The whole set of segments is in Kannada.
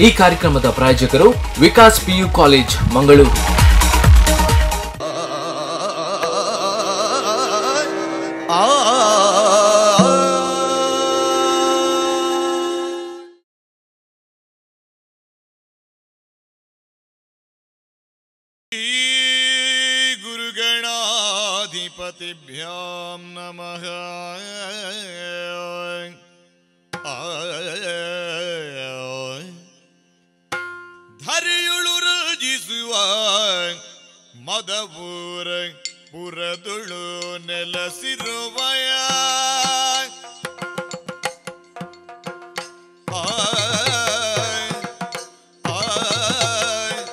ಈ ಕಾರ್ಯಕ್ರಮದ ಪ್ರಾಯೋಜಕರು ವಿಕಾಸ್ ಪಿಯು ಕಾಲೇಜ್ ಮಂಗಳೂರು गुरुगणाधिपतिभ्यां नमः ಧರಿಯುಳು ರಂಜಿಸುವ ಮದಪೂರ ಪುರದುಳು ನೆಲಸಿರುವಯ ಆಯ್ ಆಯ್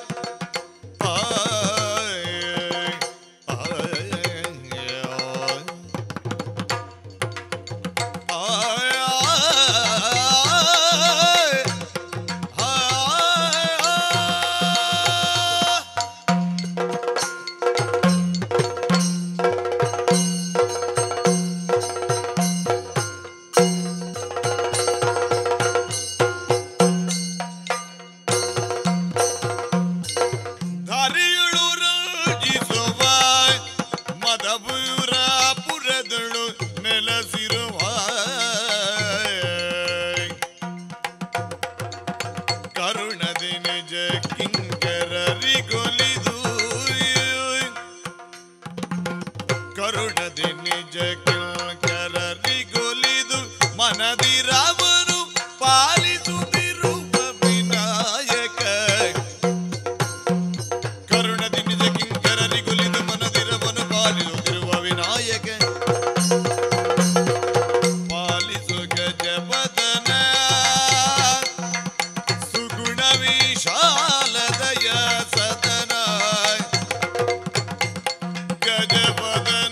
ಧರಿಯುಳು ರಂಜಿಸುವ ಮದಪುರ ಪುರದಳು ನೆಲಸಿರುವ ಕರುಣದಿ ನಿಜ ಕಿಂಕರರಿಗೊಲಿದು ಕರುಣದಿ ನಿಜ ಕಿಂಕರರಿಗೊಲಿದು ಮನದಿರವನು ಪಾಲಿಸುತ್ತಿರುವ ವಿನಾಯಕ ಕರುಣದಿ ನಿಜ ಕಿಂಕರರಿಗೊಲಿದು ಮನದಿರವನು ಪಾಲಿಸುತ್ತಿರುವ ವಿನಾಯಕ ಪಾಲಿಸು ಗಜಪದನ ಸುಗುಣ ವಿಶಾಲದಯ ಸದನ ಗಜಪದನ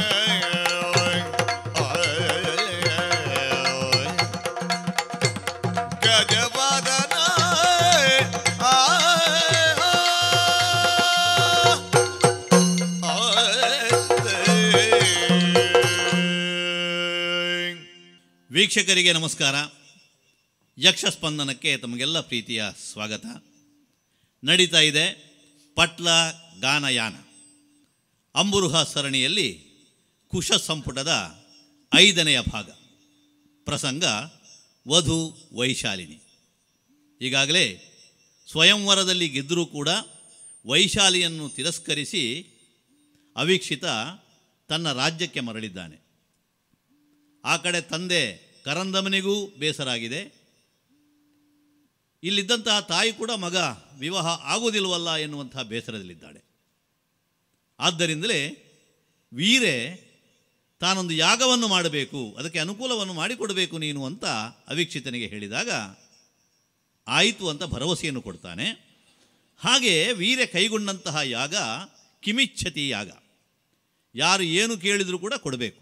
ಗಜಪದನ ವೀಕ್ಷಕರಿಗೆ ನಮಸ್ಕಾರ ಯಕ್ಷ ಸ್ಪಂದನಕ್ಕೆ ತಮಗೆಲ್ಲ ಪ್ರೀತಿಯ ಸ್ವಾಗತ ನಡೀತಾ ಇದೆ ಪಟ್ಲ ಗಾನಯಾನ ಅಂಬುರುಹ ಸರಣಿಯಲ್ಲಿ ಕುಶ ಸಂಪುಟದ ಐದನೆಯ ಭಾಗ ಪ್ರಸಂಗ ವಧು ವೈಶಾಲಿನಿ ಈಗಾಗಲೇ ಸ್ವಯಂವರದಲ್ಲಿ ಗೆದ್ದರೂ ಕೂಡ ವೈಶಾಲಿಯನ್ನು ತಿರಸ್ಕರಿಸಿ ಅವೀಕ್ಷಿತ ತನ್ನ ರಾಜ್ಯಕ್ಕೆ ಮರಳಿದ್ದಾನೆ ಆ ಕಡೆ ತಂದೆ ಕರಂದಮನಿಗೂ ಬೇಸರ ಆಗಿದೆ ಇಲ್ಲಿದ್ದಂತಹ ತಾಯಿ ಕೂಡ ಮಗ ವಿವಾಹ ಆಗುವುದಿಲ್ವಲ್ಲ ಎನ್ನುವಂತಹ ಬೇಸರದಲ್ಲಿದ್ದಾಳೆ ಆದ್ದರಿಂದಲೇ ವೀರೆ ತಾನೊಂದು ಯಾಗವನ್ನು ಮಾಡಬೇಕು ಅದಕ್ಕೆ ಅನುಕೂಲವನ್ನು ಮಾಡಿಕೊಡಬೇಕು ನೀನು ಅಂತ ಅವೀಕ್ಷಿತನಿಗೆ ಹೇಳಿದಾಗ ಆಯಿತು ಅಂತ ಭರವಸೆಯನ್ನು ಕೊಡ್ತಾನೆ ಹಾಗೆ ವೀರೆ ಕೈಗೊಂಡಂತಹ ಯಾಗ ಕಿಮಿಚ್ಛತಿ ಯಾಗ ಯಾರು ಏನು ಕೇಳಿದರೂ ಕೂಡ ಕೊಡಬೇಕು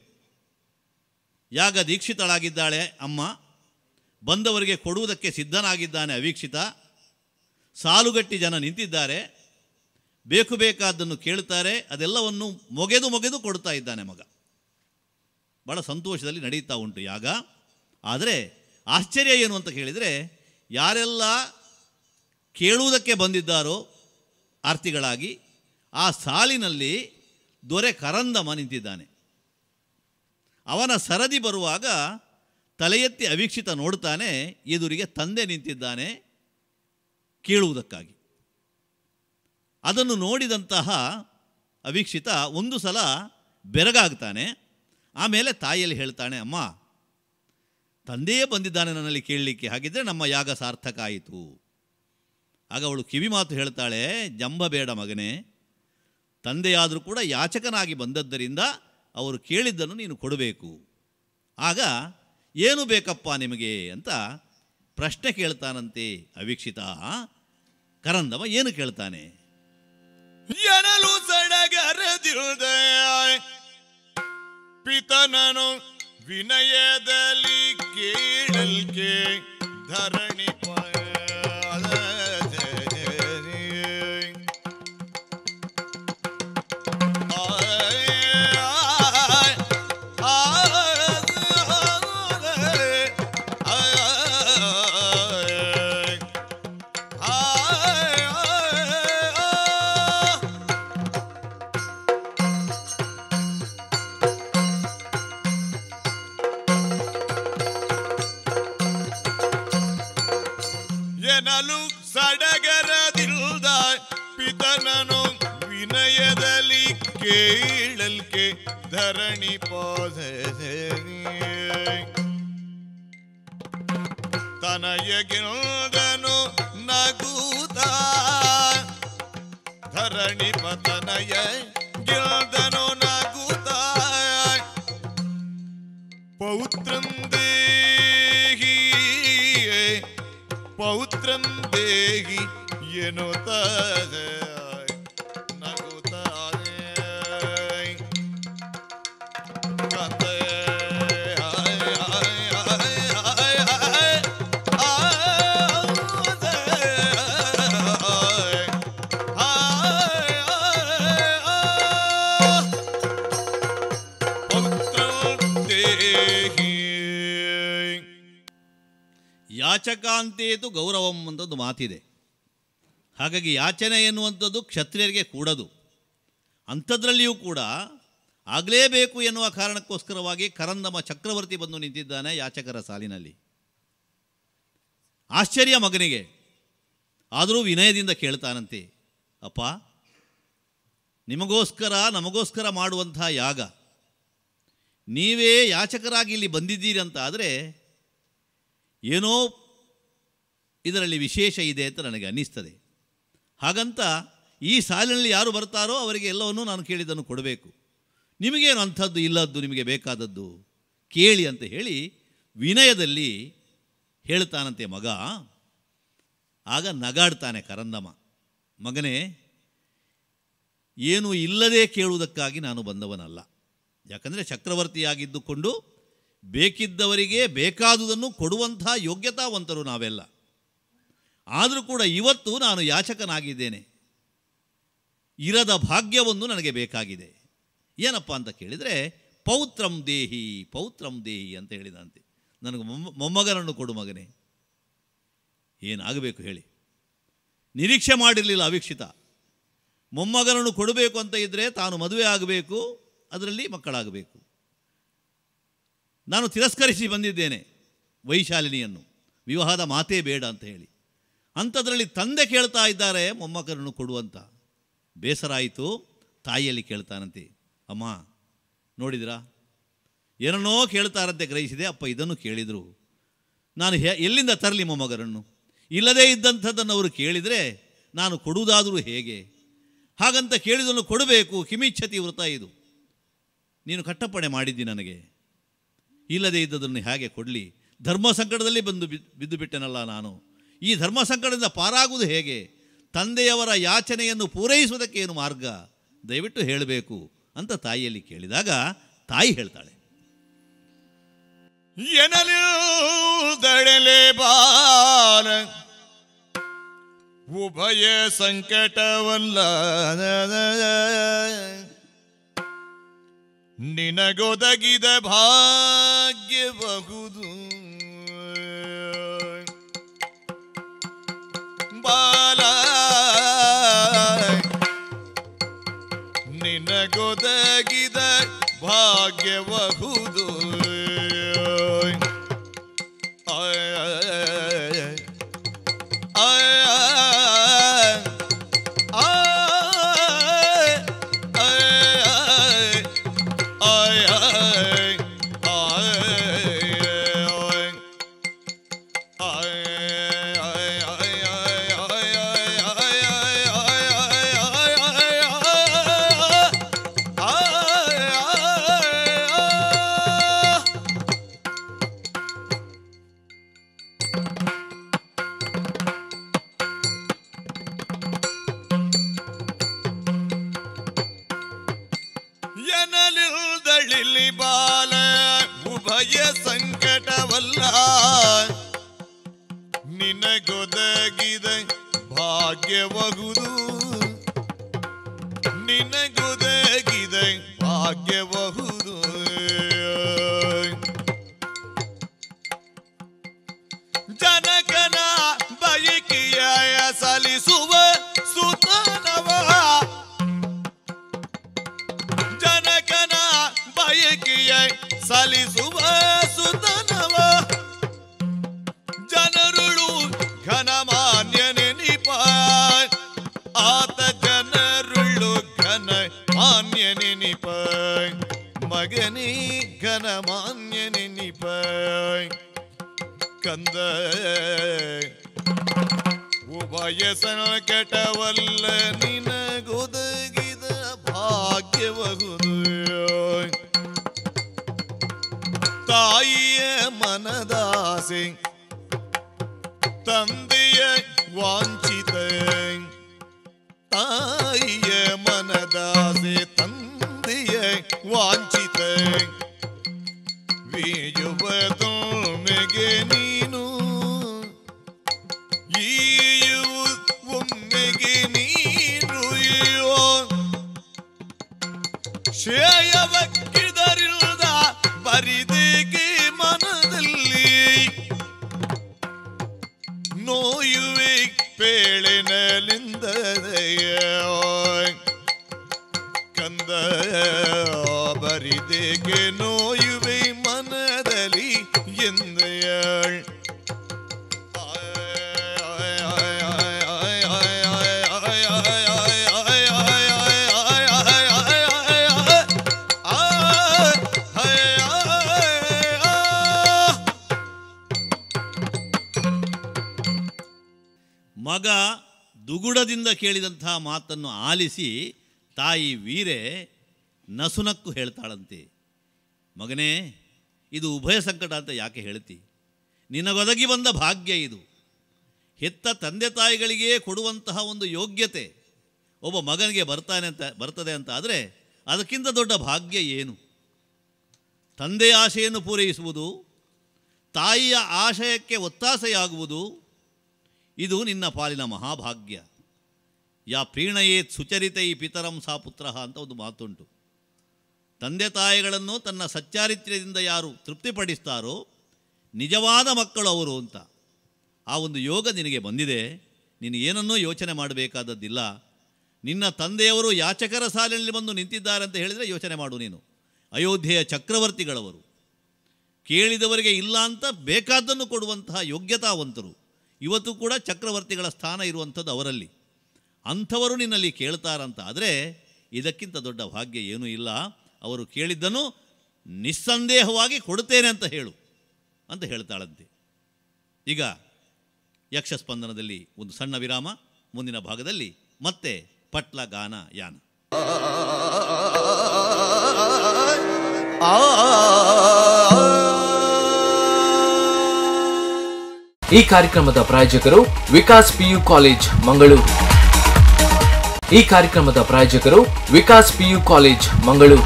ಯಾಗ ದೀಕ್ಷಿತಳಾಗಿದ್ದಾಳೆ ಅಮ್ಮ ಬಂದವರಿಗೆ ಕೊಡುವುದಕ್ಕೆ ಸಿದ್ಧನಾಗಿದ್ದಾನೆ ಅವೀಕ್ಷಿತ ಸಾಲುಗಟ್ಟಿ ಜನ ನಿಂತಿದ್ದಾರೆ ಬೇಕು ಬೇಕಾದ್ದನ್ನು ಕೇಳ್ತಾರೆ ಅದೆಲ್ಲವನ್ನು ಮೊಗೆದು ಮೊಗೆದು ಕೊಡ್ತಾ ಇದ್ದಾನೆ ಮಗ ಭಾಳ ಸಂತೋಷದಲ್ಲಿ ನಡೀತಾ ಉಂಟು ಯಾಗ ಆದರೆ ಆಶ್ಚರ್ಯ ಏನು ಅಂತ ಕೇಳಿದರೆ ಯಾರೆಲ್ಲ ಕೇಳುವುದಕ್ಕೆ ಬಂದಿದ್ದಾರೋ ಆರ್ತಿಗಳಾಗಿ ಆ ಸಾಲಿನಲ್ಲಿ ದೊರೆ ಕರಂದಮ ನಿಂತಿದ್ದಾನೆ ಅವನ ಸರದಿ ಬರುವಾಗ ತಲೆ ಎತ್ತಿ ಅವೀಕ್ಷಿತ ನೋಡ್ತಾನೆ ಎದುರಿಗೆ ತಂದೆ ನಿಂತಿದ್ದಾನೆ ಕೇಳುವುದಕ್ಕಾಗಿ ಅದನ್ನು ನೋಡಿದಂತಹ ಅವೀಕ್ಷಿತ ಒಂದು ಸಲ ಬೆರಗಾಗ್ತಾನೆ ಆಮೇಲೆ ತಾಯಿಯಲ್ಲಿ ಹೇಳ್ತಾನೆ ಅಮ್ಮ ತಂದೆಯೇ ಬಂದಿದ್ದಾನೆ ನನ್ನಲ್ಲಿ ಕೇಳಲಿಕ್ಕೆ ಹಾಗಿದ್ದರೆ ನಮ್ಮ ಯಾಗ ಸಾರ್ಥಕ ಆಯಿತು ಆಗ ಅವಳು ಕಿವಿ ಮಾತು ಹೇಳ್ತಾಳೆ ಜಂಬ ಬೇಡ ಮಗನೇ ತಂದೆಯಾದರೂ ಕೂಡ ಯಾಚಕನಾಗಿ ಬಂದದ್ದರಿಂದ ಅವರು ಕೇಳಿದ್ದನ್ನು ನೀನು ಕೊಡಬೇಕು ಆಗ ಏನು ಬೇಕಪ್ಪ ನಿಮಗೆ ಅಂತ ಪ್ರಶ್ನೆ ಕೇಳ್ತಾನಂತೆ ಅವೀಕ್ಷಿತ ಕರಂದಮ ಏನು ಕೇಳ್ತಾನೆ ಎನಲು ಸಡಗರದಿರುದ ಪಿತನನು ವಿನಯದಲ್ಲಿ ಕೇಳಲ್ಕೆ ಧರಣಿ ಎನಲು ಸಡಗರದಿಲ್ದ ಪಿತನನು ವಿನಯದಲ್ಲಿ ಕೇಳಲ್ಕೆ ಧರಣಿ ಪೋದ ತನಯಗಿಲ್ದನು ನಗೂತ ಧರಣಿ ಪತನಯ ಗಿಲ್ದನು ನಗೂತ ಪೌತ್ರಂ ದೇಹಿ ಪೌತ್ರಂ ದೇಹಿ ಎನ್ನುತ್ತ ನಗುತ್ತಾರೆ ಕತೆ ಯಾಚಕಾಂತೇತು ಗೌರವಂ ಅಂತದ್ದು ಮಾತಿದೆ ಹಾಗಾಗಿ ಯಾಚನೆ ಎನ್ನುವಂಥದ್ದು ಕ್ಷತ್ರಿಯರಿಗೆ ಕೂಡದು ಅಂಥದ್ರಲ್ಲಿಯೂ ಕೂಡ ಆಗಲೇಬೇಕು ಎನ್ನುವ ಕಾರಣಕ್ಕೋಸ್ಕರವಾಗಿ ಕರಂದಮ ಚಕ್ರವರ್ತಿ ಬಂದು ನಿಂತಿದ್ದಾನೆ ಯಾಚಕರ ಸಾಲಿನಲ್ಲಿ ಆಶ್ಚರ್ಯ ಮಗನಿಗೆ ಆದರೂ ವಿನಯದಿಂದ ಕೇಳ್ತಾನಂತೆ ಅಪ್ಪ ನಿಮಗೋಸ್ಕರ ನಮಗೋಸ್ಕರ ಮಾಡುವಂಥ ಯಾಗ ನೀವೇ ಯಾಚಕರಾಗಿ ಇಲ್ಲಿ ಬಂದಿದ್ದೀರಿ ಅಂತ ಆದರೆ ಏನೋ ಇದರಲ್ಲಿ ವಿಶೇಷ ಇದೆ ಅಂತ ನನಗೆ ಅನ್ನಿಸ್ತದೆ ಹಾಗಂತ ಈ ಸಾಲಿನಲ್ಲಿ ಯಾರು ಬರ್ತಾರೋ ಅವರಿಗೆ ಎಲ್ಲವನ್ನೂ ನಾನು ಕೇಳಿದ್ದನ್ನು ಕೊಡಬೇಕು ನಿಮಗೇನು ಅಂಥದ್ದು ಇಲ್ಲದ್ದು ನಿಮಗೆ ಬೇಕಾದದ್ದು ಕೇಳಿ ಅಂತ ಹೇಳಿ ವಿನಯದಲ್ಲಿ ಹೇಳ್ತಾನಂತೆ ಮಗ ಆಗ ನಗಾಡ್ತಾನೆ ಕರಂದಮ ಮಗನೇ ಏನು ಇಲ್ಲದೆ ಕೇಳುವುದಕ್ಕಾಗಿ ನಾನು ಬಂದವನಲ್ಲ ಯಾಕಂದರೆ ಚಕ್ರವರ್ತಿಯಾಗಿದ್ದುಕೊಂಡು ಬೇಕಿದ್ದವರಿಗೆ ಬೇಕಾದುದನ್ನು ಕೊಡುವಂಥ ಯೋಗ್ಯತಾವಂತರು ನಾವೆಲ್ಲ ಆದರೂ ಕೂಡ ಇವತ್ತು ನಾನು ಯಾಚಕನಾಗಿದ್ದೇನೆ ಇರದ ಭಾಗ್ಯವೊಂದು ನನಗೆ ಬೇಕಾಗಿದೆ ಏನಪ್ಪ ಅಂತ ಕೇಳಿದರೆ ಪೌತ್ರಂ ದೇಹಿ ಪೌತ್ರಂ ದೇಹಿ ಅಂತ ಹೇಳಿದಂತೆ ನನಗೆ ಮೊಮ್ಮ ಮೊಮ್ಮಗನನ್ನು ಕೊಡು ಮಗನೇ ಏನಾಗಬೇಕು ಹೇಳಿ ನಿರೀಕ್ಷೆ ಮಾಡಿರಲಿಲ್ಲ ಅವೀಕ್ಷಿತ ಮೊಮ್ಮಗನನ್ನು ಕೊಡಬೇಕು ಅಂತ ಇದ್ದರೆ ತಾನು ಮದುವೆ ಆಗಬೇಕು ಅದರಲ್ಲಿ ಮಕ್ಕಳಾಗಬೇಕು ನಾನು ತಿರಸ್ಕರಿಸಿ ಬಂದಿದ್ದೇನೆ ವೈಶಾಲಿನಿಯನ್ನು ವಿವಾಹದ ಮಾತೇ ಬೇಡ ಅಂತ ಹೇಳಿ ಅಂಥದ್ರಲ್ಲಿ ತಂದೆ ಕೇಳ್ತಾ ಇದ್ದಾರೆ ಮೊಮ್ಮಕ್ಕನನ್ನು ಕೊಡುವಂತ ಬೇಸರ ಆಯಿತು ತಾಯಿಯಲ್ಲಿ ಕೇಳ್ತಾನಂತೆ ಅಮ್ಮ ನೋಡಿದ್ರಾ ಏನನ್ನೋ ಕೇಳ್ತಾರಂತೆ ಗ್ರಹಿಸಿದೆ ಅಪ್ಪ ಇದನ್ನು ಕೇಳಿದರು ನಾನು ಹೇ ಎಲ್ಲಿಂದ ತರಲಿ ಮೊಮ್ಮಗರನ್ನು ಇಲ್ಲದೇ ಇದ್ದಂಥದ್ದನ್ನು ಅವರು ಕೇಳಿದರೆ ನಾನು ಕೊಡುವುದಾದರೂ ಹೇಗೆ ಹಾಗಂತ ಕೇಳಿದನ್ನು ಕೊಡಬೇಕು ಕಿಮಿಚ್ಛತಿ ವೃತ ಇದು ನೀನು ಕಟ್ಟಪ್ಪಣೆ ಮಾಡಿದ್ದಿ ನನಗೆ ಇಲ್ಲದೇ ಇದ್ದದನ್ನು ಹೇಗೆ ಕೊಡಲಿ ಧರ್ಮ ಸಂಕಟದಲ್ಲಿ ಬಂದು ಬಿ- ಬಿದ್ದು ಬಿಟ್ಟೆನಲ್ಲ ನಾನು ಈ ಧರ್ಮ ಸಂಕಟದಿಂದ ಪಾರಾಗುವುದು ಹೇಗೆ ತಂದೆಯವರ ಯಾಚನೆಯನ್ನು ಪೂರೈಸುವುದಕ್ಕೆ ಏನು ಮಾರ್ಗ ದಯವಿಟ್ಟು ಹೇಳಬೇಕು ಅಂತ ತಾಯಿಯಲ್ಲಿ ಕೇಳಿದಾಗ ತಾಯಿ ಹೇಳ್ತಾಳೆ ಎನಲಿದಳೆ ಬಾಲ ಉಭಯ ಸಂಕಟವಲ್ಲ ನಿನಗೊದಗಿದ ಭಾಗ್ಯಬಹುದು ಬಾಲ ನಿನಗೊದಗಿದ ಭಾಗ್ಯಬಹುದು ಎನಲಿಲ್ದಳಿಲಿ ಬಾಲ ಉಭಯ ಸಂಕಟವಲ್ಲ ನಿನಗೊದಗಿದ ಭಾಗ್ಯಬಹುದು ನಿನಗೊದಗಿದ ಭಾಗ್ಯಬಹುದು ಜನಕನ ಬಯಕೆಯ ಸಲಿಸುವ ಸುತನವ ಜನಕನ ಬಯಕೆಯ ಸಲಿಸುವ ಸುತನವ ಜನರುಳು ಘನ ಮಾನ್ಯ ನೆನಿಪ ಕಂದ ಉಭಯಸನ ಕೆಟವಲ್ಲ ನಿನಗೊದಗಿದ ಭಾಗ್ಯಬಹುದು ತಾಯಿಯ ಮನದಾಸೆ ತಂದೆಯ ವಾಂಚಿತ ತಾಯಿಯ ಮನದಾಸೆ ತಂದೆಯ ವಾಂಚಿತ ವೀಯುವ ತೊಮ್ಮೆಗೆ ನೀನು ಈಯು ಒಮ್ಮೆಗೆ ನೀನು ಈಯೋ ಶ್ರೇಯವಕ್ಕಿದರಿಲ್ದ ಬರಿದೇಗೆ ಮನದಲ್ಲಿ ನೋಯುವೆ ಪೇಳಿನಲಿಂದದೆಯ ಕಂದ ಬರಿದೇಗೆ ನೋಯುವೆ ಮನದಲ್ಲಿ ಎಂದೆಯಳ್ ಮಗ ದುಗುಡದಿಂದ ಕೇಳಿದಂತಹ ಮಾತನ್ನು ಆಲಿಸಿ ತಾಯಿ ವೀರೆ ನಸುನಕ್ಕು ಹೇಳ್ತಾಳಂತೆ ಮಗನೇ ಇದು ಉಭಯ ಸಂಕಟ ಅಂತ ಯಾಕೆ ಹೇಳ್ತಿ ನಿನಗೊದಗಿ ಬಂದ ಭಾಗ್ಯ ಇದು ಹೆತ್ತ ತಂದೆ ತಾಯಿಗಳಿಗೆ ಕೊಡುವಂತಹ ಒಂದು ಯೋಗ್ಯತೆ ಒಬ್ಬ ಮಗನಿಗೆ ಬರ್ತಾನೆ ಅಂತ ಬರ್ತದೆ ಅಂತ ಆದರೆ ಅದಕ್ಕಿಂತ ದೊಡ್ಡ ಭಾಗ್ಯ ಏನು ತಂದೆಯ ಆಶೆಯನ್ನು ಪೂರೈಸುವುದು ತಾಯಿಯ ಆಶಯಕ್ಕೆ ಒತ್ತಾಸೆಯಾಗುವುದು ಇದು ನಿನ್ನ ಪಾಲಿನ ಮಹಾಭಾಗ್ಯ ಯಾ ಪ್ರೀಣಯೇತ್ ಸುಚರಿತೈ ಪಿತರಂ ಸಾ ಪುತ್ರ ಅಂತ ಒಂದು ಮಾತುಂಟು ತಂದೆ ತಾಯಿಗಳನ್ನು ತನ್ನ ಸಚ್ಚಾರಿತ್ರ್ಯದಿಂದ ಯಾರು ತೃಪ್ತಿಪಡಿಸ್ತಾರೋ ನಿಜವಾದ ಮಕ್ಕಳು ಅವರು ಅಂತ ಆ ಒಂದು ಯೋಗ ನಿನಗೆ ಬಂದಿದೆ ನೀನು ಏನನ್ನೂ ಯೋಚನೆ ಮಾಡಬೇಕಾದದ್ದಿಲ್ಲ ನಿನ್ನ ತಂದೆಯವರು ಯಾಚಕರ ಸಾಲಿನಲ್ಲಿ ಬಂದು ನಿಂತಿದ್ದಾರೆ ಅಂತ ಹೇಳಿದರೆ ಯೋಚನೆ ಮಾಡು ನೀನು ಅಯೋಧ್ಯೆಯ ಚಕ್ರವರ್ತಿಗಳವರು ಕೇಳಿದವರಿಗೆ ಇಲ್ಲ ಅಂತ ಬೇಕಾದ್ದನ್ನು ಕೊಡುವಂತಹ ಯೋಗ್ಯತಾವಂತರು ಇವತ್ತು ಕೂಡ ಚಕ್ರವರ್ತಿಗಳ ಸ್ಥಾನ ಇರುವಂಥದ್ದು ಅವರಲ್ಲಿ ಅಂಥವರು ನಿನ್ನಲ್ಲಿ ಕೇಳ್ತಾರಂತ ಆದರೆ ಇದಕ್ಕಿಂತ ದೊಡ್ಡ ಭಾಗ್ಯ ಏನೂ ಇಲ್ಲ ಅವರು ಕೇಳಿದ್ದನ್ನು ನಿಸ್ಸಂದೇಹವಾಗಿ ಕೊಡುತ್ತೇನೆ ಅಂತ ಹೇಳು ಅಂತ ಹೇಳ್ತಾಳಂತೆ ಈಗ ಯಕ್ಷಸ್ಪಂದನದಲ್ಲಿ ಒಂದು ಸಣ್ಣ ವಿರಾಮ ಮುಂದಿನ ಭಾಗದಲ್ಲಿ ಮತ್ತೆ ಪಟ್ಲ ಗಾನ ಯಾನ ಈ ಕಾರ್ಯಕ್ರಮದ ಪ್ರಾಯೋಜಕರು ವಿಕಾಸ್ ಪಿಯು ಕಾಲೇಜ್ ಮಂಗಳೂರು ಈ ಕಾರ್ಯಕ್ರಮದ ಪ್ರಾಯೋಜಕರು ವಿಕಾಸ್ ಪಿಯು ಕಾಲೇಜ್ ಮಂಗಳೂರು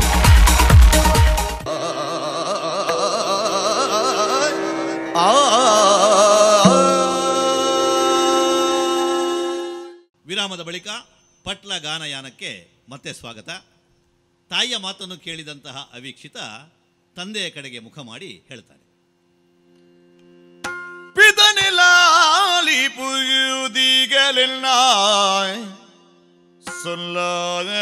ವಿರಾಮದ ಬಳಿಕ ಪಟ್ಲ ಗಾನಯಾನಕ್ಕೆ ಮತ್ತೆ ಸ್ವಾಗತ ತಾಯಿಯ ಮಾತನ್ನು ಕೇಳಿದಂತಹ ಅವೀಕ್ಷಿತ ತಂದೆಯ ಕಡೆಗೆ ಮುಖ ಮಾಡಿ ಹೇಳ್ತಾನೆ பிதனிலாலி புயுதிகளினாய் சொல்லாத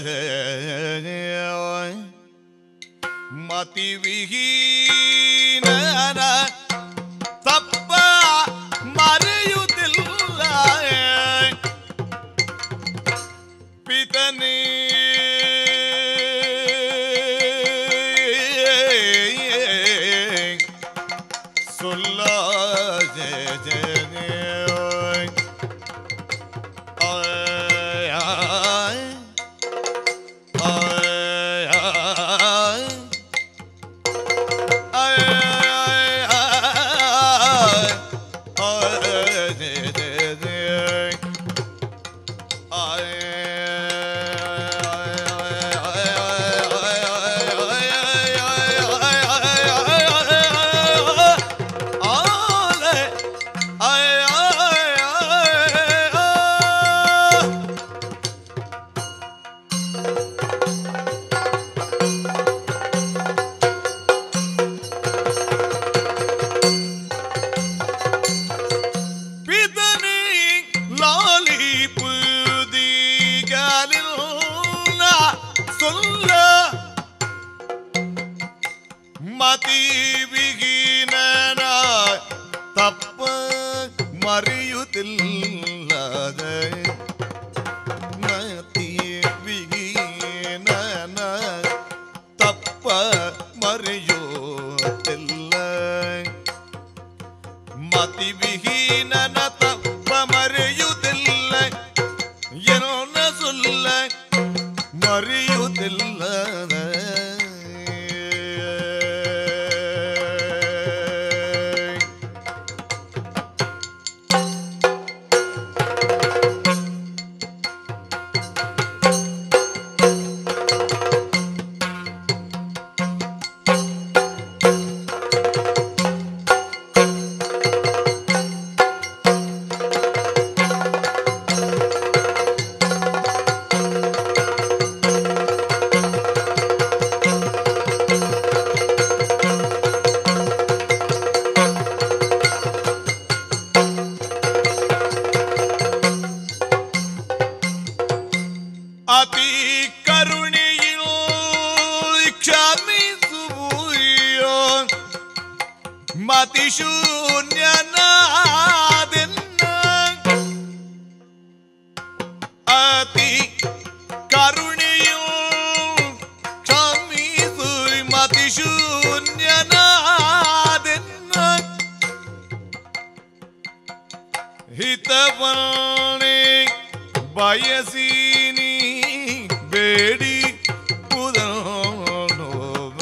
மதிவிகீன தப்ப மறையுதில்ல பிதனே சொல்ல பிதனி லாலி புதிகளில் சொல்ல மதிவிகீன தப்ப மறியுதில்லாத மதிவிகீன தப்ப மறியுதில்லாத ಮತಿಶೂನ್ಯನಾದೆನ್ನ ಅತಿ ಕರುಣೆಯು ಕ್ಷಮಿಸು ಮತಿಶೂನ್ಯನಾದೆನ್ನ ಹಿತವಣೆ ಬಯಸೀನಿ ಬೇಡಿ ಪುದನೋ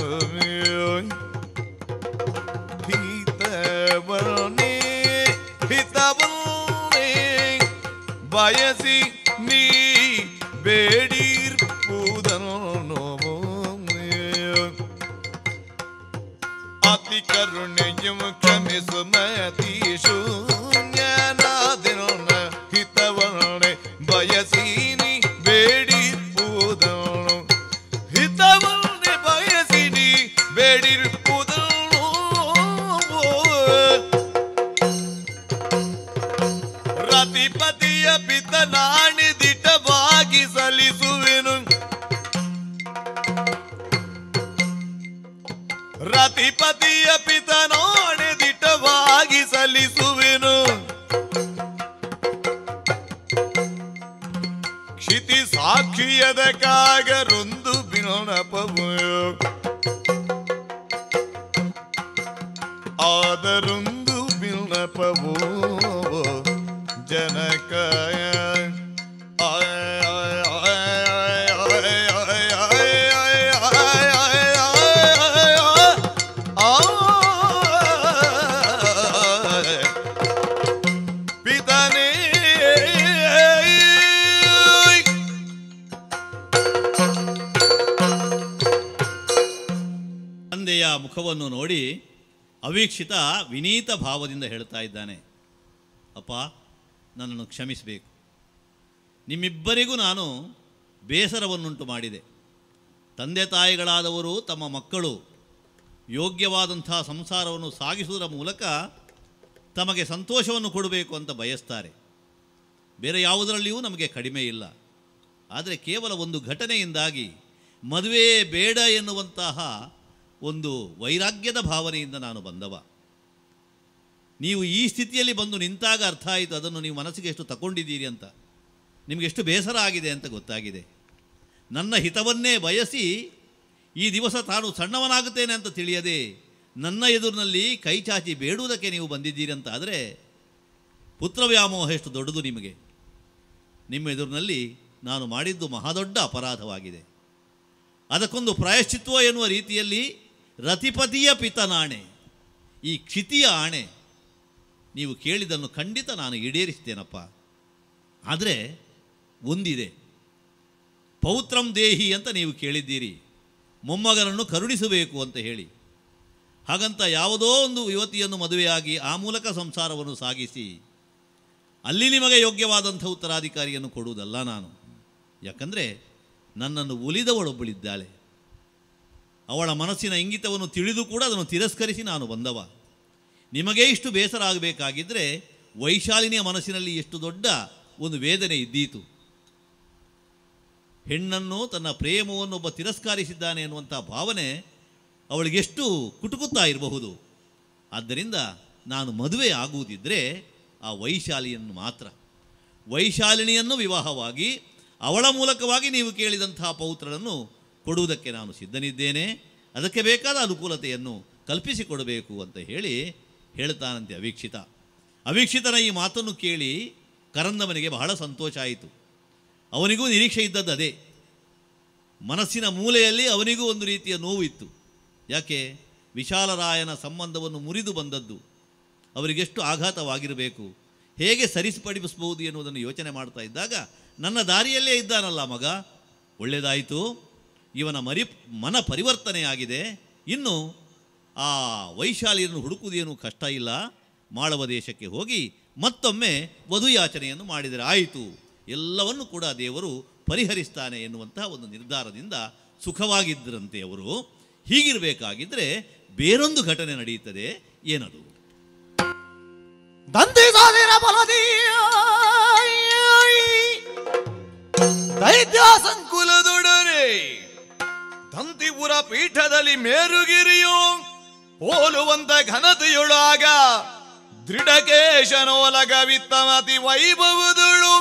ಹಿತವಣೆ ಹಿತವಣೆ ಬಯಸಿ ನೀ ಬೇಡೀರ್ ಪುದನೋ ಅತಿ ಕರುಣೆಯಂ ಕ್ಷಮಿಸು ಮತಿ ಶೂನ್ಯನಾದಿನ ಹಿತವಣೆ ಬಯಸೀನಿ ಬೇಡಿರ್ಪುದನು ಹಿತವಣೆ ಬಯಸಿನಿ ಬೇಡಿರ್ಪುದನು ರತಿಪತಿಯ ಪಿತನಾಣಿ ದಿಟವಾಗಿ ಸಲ್ಲಿಸುವೆನು ರತಿಪತಿಯ ಪಿತನಾಣೆ ದಿಟವಾಗಿ ಸಲ್ಲಿಸುವೆನು ಕ್ಷಿತಿ ಸಾಕ್ಷಿಯದ ಕಾಗರೊಂದು ಬಿನೊಣಪವು ಆದರೊಂದು ಬಿನಪವು ಜನಕಾಯ ಪಿತನೇ ತಂದೆಯ ಮುಖವನ್ನು ನೋಡಿ ಅವೀಕ್ಷಿತ ವಿನೀತ ಭಾವದಿಂದ ಹೇಳ್ತಾ ಇದ್ದಾನೆ ಅಪ್ಪ ನನ್ನನ್ನು ಕ್ಷಮಿಸಬೇಕು ನಿಮ್ಮಿಬ್ಬರಿಗೂ ನಾನು ಬೇಸರವನ್ನುಂಟು ಮಾಡಿದೆ ತಂದೆ ತಾಯಿಗಳಾದವರು ತಮ್ಮ ಮಕ್ಕಳು ಯೋಗ್ಯವಾದಂಥ ಸಂಸಾರವನ್ನು ಸಾಗಿಸುವುದರ ಮೂಲಕ ತಮಗೆ ಸಂತೋಷವನ್ನು ಕೊಡಬೇಕು ಅಂತ ಬಯಸ್ತಾರೆ ಬೇರೆ ಯಾವುದರಲ್ಲಿಯೂ ನಮಗೆ ಕಡಿಮೆ ಇಲ್ಲ ಆದರೆ ಕೇವಲ ಒಂದು ಘಟನೆಯಿಂದಾಗಿ ಮದುವೆ ಬೇಡ ಎನ್ನುವಂತಹ ಒಂದು ವೈರಾಗ್ಯದ ಭಾವನೆಯಿಂದ ನಾನು ಬಂದವ ನೀವು ಈ ಸ್ಥಿತಿಯಲ್ಲಿ ಬಂದು ನಿಂತಾಗ ಅರ್ಥ ಆಯಿತು ಅದನ್ನು ನೀವು ಮನಸ್ಸಿಗೆ ಎಷ್ಟು ತಗೊಂಡಿದ್ದೀರಿ ಅಂತ ನಿಮಗೆ ಎಷ್ಟು ಬೇಸರ ಆಗಿದೆ ಅಂತ ಗೊತ್ತಾಗಿದೆ ನನ್ನ ಹಿತವನ್ನೇ ಬಯಸಿ ಈ ದಿವಸ ತಾನು ಸಣ್ಣವನಾಗುತ್ತೇನೆ ಅಂತ ತಿಳಿಯದೆ ನನ್ನ ಎದುರಿನಲ್ಲಿ ಕೈ ಚಾಚಿ ಬೇಡುವುದಕ್ಕೆ ನೀವು ಬಂದಿದ್ದೀರಿ ಅಂತ ಆದರೆ ಪುತ್ರ ವ್ಯಾಮೋಹ ಎಷ್ಟು ದೊಡ್ಡದು ನಿಮಗೆ ನಿಮ್ಮ ಎದುರಿನಲ್ಲಿ ನಾನು ಮಾಡಿದ್ದು ಮಹಾದೊಡ್ಡ ಅಪರಾಧವಾಗಿದೆ ಅದಕ್ಕೊಂದು ಪ್ರಾಯಶ್ಚಿತ್ವ ಎನ್ನುವ ರೀತಿಯಲ್ಲಿ ರತಿಪತಿಯ ಪಿತನಾಣೆ ಈ ಕ್ಷಿತಿಯ ಆಣೆ ನೀವು ಕೇಳಿದ್ದನ್ನು ಖಂಡಿತ ನಾನು ಈಡೇರಿಸ್ತೇನಪ್ಪ ಆದರೆ ಒಂದಿದೆ ಪೌತ್ರಂ ದೇಹಿ ಅಂತ ನೀವು ಕೇಳಿದ್ದೀರಿ ಮೊಮ್ಮಗನನ್ನು ಕರುಣಿಸಬೇಕು ಅಂತ ಹೇಳಿ ಹಾಗಂತ ಯಾವುದೋ ಒಂದು ಯುವತಿಯನ್ನು ಮದುವೆಯಾಗಿ ಆ ಮೂಲಕ ಸಂಸಾರವನ್ನು ಸಾಗಿಸಿ ಅಲ್ಲಿ ನಿಮಗೆ ಯೋಗ್ಯವಾದಂಥ ಉತ್ತರಾಧಿಕಾರಿಯನ್ನು ಕೊಡುವುದಲ್ಲ ನಾನು ಯಾಕಂದರೆ ನನ್ನನ್ನು ಒಲಿದವಳೊಬ್ಬಳಿದ್ದಾಳೆ ಅವಳ ಮನಸ್ಸಿನ ಇಂಗಿತವನ್ನು ತಿಳಿದು ಕೂಡ ಅದನ್ನು ತಿರಸ್ಕರಿಸಿ ನಾನು ಬಂದವ ನಿಮಗೇ ಇಷ್ಟು ಬೇಸರ ಆಗಬೇಕಾಗಿದ್ದರೆ ವೈಶಾಲಿನಿಯ ಮನಸ್ಸಿನಲ್ಲಿ ಎಷ್ಟು ದೊಡ್ಡ ಒಂದು ವೇದನೆ ಇದ್ದೀತು ಹೆಣ್ಣನ್ನು ತನ್ನ ಪ್ರೇಮವನ್ನು ಒಬ್ಬ ತಿರಸ್ಕರಿಸಿದ್ದಾನೆ ಎನ್ನುವಂಥ ಭಾವನೆ ಅವಳಿಗೆಷ್ಟು ಕುಟುಕುತ್ತಾ ಇರಬಹುದು ಆದ್ದರಿಂದ ನಾನು ಮದುವೆ ಆಗುವುದಿದ್ದರೆ ಆ ವೈಶಾಲಿಯನ್ನು ಮಾತ್ರ ವೈಶಾಲಿನಿಯನ್ನು ವಿವಾಹವಾಗಿ ಅವಳ ಮೂಲಕವಾಗಿ ನೀವು ಕೇಳಿದಂತಹ ಪೌತ್ರನನ್ನು ಕೊಡುವುದಕ್ಕೆ ನಾನು ಸಿದ್ಧನಿದ್ದೇನೆ ಅದಕ್ಕೆ ಬೇಕಾದ ಅನುಕೂಲತೆಯನ್ನು ಕಲ್ಪಿಸಿಕೊಡಬೇಕು ಅಂತ ಹೇಳಿ ಹೇಳ್ತಾನಂತೆ ಅವೀಕ್ಷಿತ ಅವೀಕ್ಷಿತನ ಈ ಮಾತನ್ನು ಕೇಳಿ ಕರಂದಮನಿಗೆ ಬಹಳ ಸಂತೋಷ ಆಯಿತು ಅವನಿಗೂ ನಿರೀಕ್ಷೆ ಇದ್ದದ್ದು ಅದೇ ಮನಸ್ಸಿನ ಮೂಲೆಯಲ್ಲಿ ಅವನಿಗೂ ಒಂದು ರೀತಿಯ ನೋವು ಇತ್ತು ಯಾಕೆ ವಿಶಾಲರಾಯನ ಸಂಬಂಧವನ್ನು ಮುರಿದು ಬಂದದ್ದು ಅವರಿಗೆಷ್ಟು ಆಘಾತವಾಗಿರಬೇಕು ಹೇಗೆ ಸರಿಪಡಿಸಬಹುದು ಎನ್ನುವುದನ್ನು ಯೋಚನೆ ಮಾಡ್ತಾ ಇದ್ದಾಗ ನನ್ನ ದಾರಿಯಲ್ಲೇ ಇದ್ದಾನಲ್ಲ ಮಗ ಒಳ್ಳೆಯದಾಯಿತು ಇವನ ಮರಿ ಮನ ಪರಿವರ್ತನೆಯಾಗಿದೆ ಇನ್ನು ಆ ವೈಶಾಲಿಯನ್ನು ಹುಡುಕುವುದೇನು ಕಷ್ಟ ಇಲ್ಲ ಮಾಳವ ದೇಶಕ್ಕೆ ಹೋಗಿ ಮತ್ತೊಮ್ಮೆ ವಧುಯಾಚನೆಯನ್ನು ಮಾಡಿದರೆ ಆಯಿತು ಎಲ್ಲವನ್ನು ಕೂಡ ದೇವರು ಪರಿಹರಿಸ್ತಾನೆ ಎನ್ನುವಂತಹ ಒಂದು ನಿರ್ಧಾರದಿಂದ ಸುಖವಾಗಿದ್ದರಂತೆ ಅವರು ಹೀಗಿರಬೇಕಾಗಿದ್ದರೆ ಬೇರೊಂದು ಘಟನೆ ನಡೆಯುತ್ತದೆ ಏನದು ದಂತಿಸಾದಿರ ಬಲದಿ ದೈತ್ಯ ಸಂಕುಲದೊಡನೆ ದಂತಿಪುರ ಪೀಠದಲ್ಲಿ ಮೇರುಗಿರಿಯೋ ಹೋಲುವಂತ ಘನತೆಯೊಳಾಗ ದೃಢಕೇಶನೋಲಗವಿತ್ತಮತಿ ವೈಭವದಳು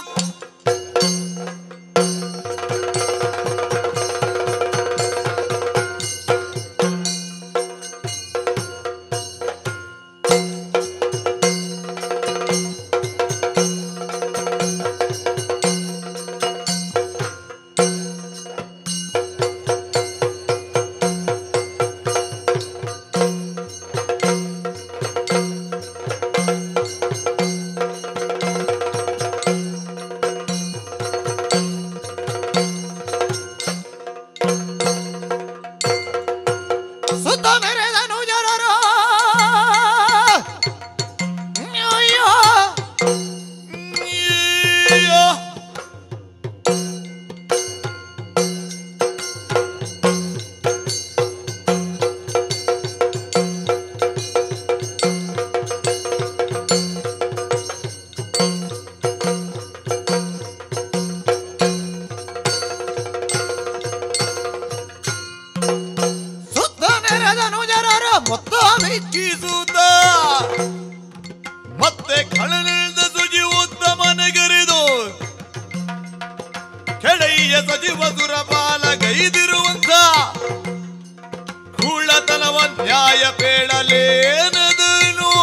ಸುತ್ತ ಮೆರೆದನು ಜನರು ಅಯ್ಯೋ ಅಯ್ಯೋ. ಸುತ್ತ ಮೆರೆದನು ಜನರು ಮೊತ್ತ ಮೆಚ್ಚಿಸುತ್ತ ಮತ್ತೆ ಕಳನಿಲ್ದ ಸುಜಿ ಉತ್ತಮ ನಗರಿದು ಕೆಳಯ್ಯ ಸಚಿವ ಸುರಪಾಲ ಗೈದಿರುವಂತ ಕುಳ್ಳತನವ ನ್ಯಾಯ ಪೇಳಲೇನದನು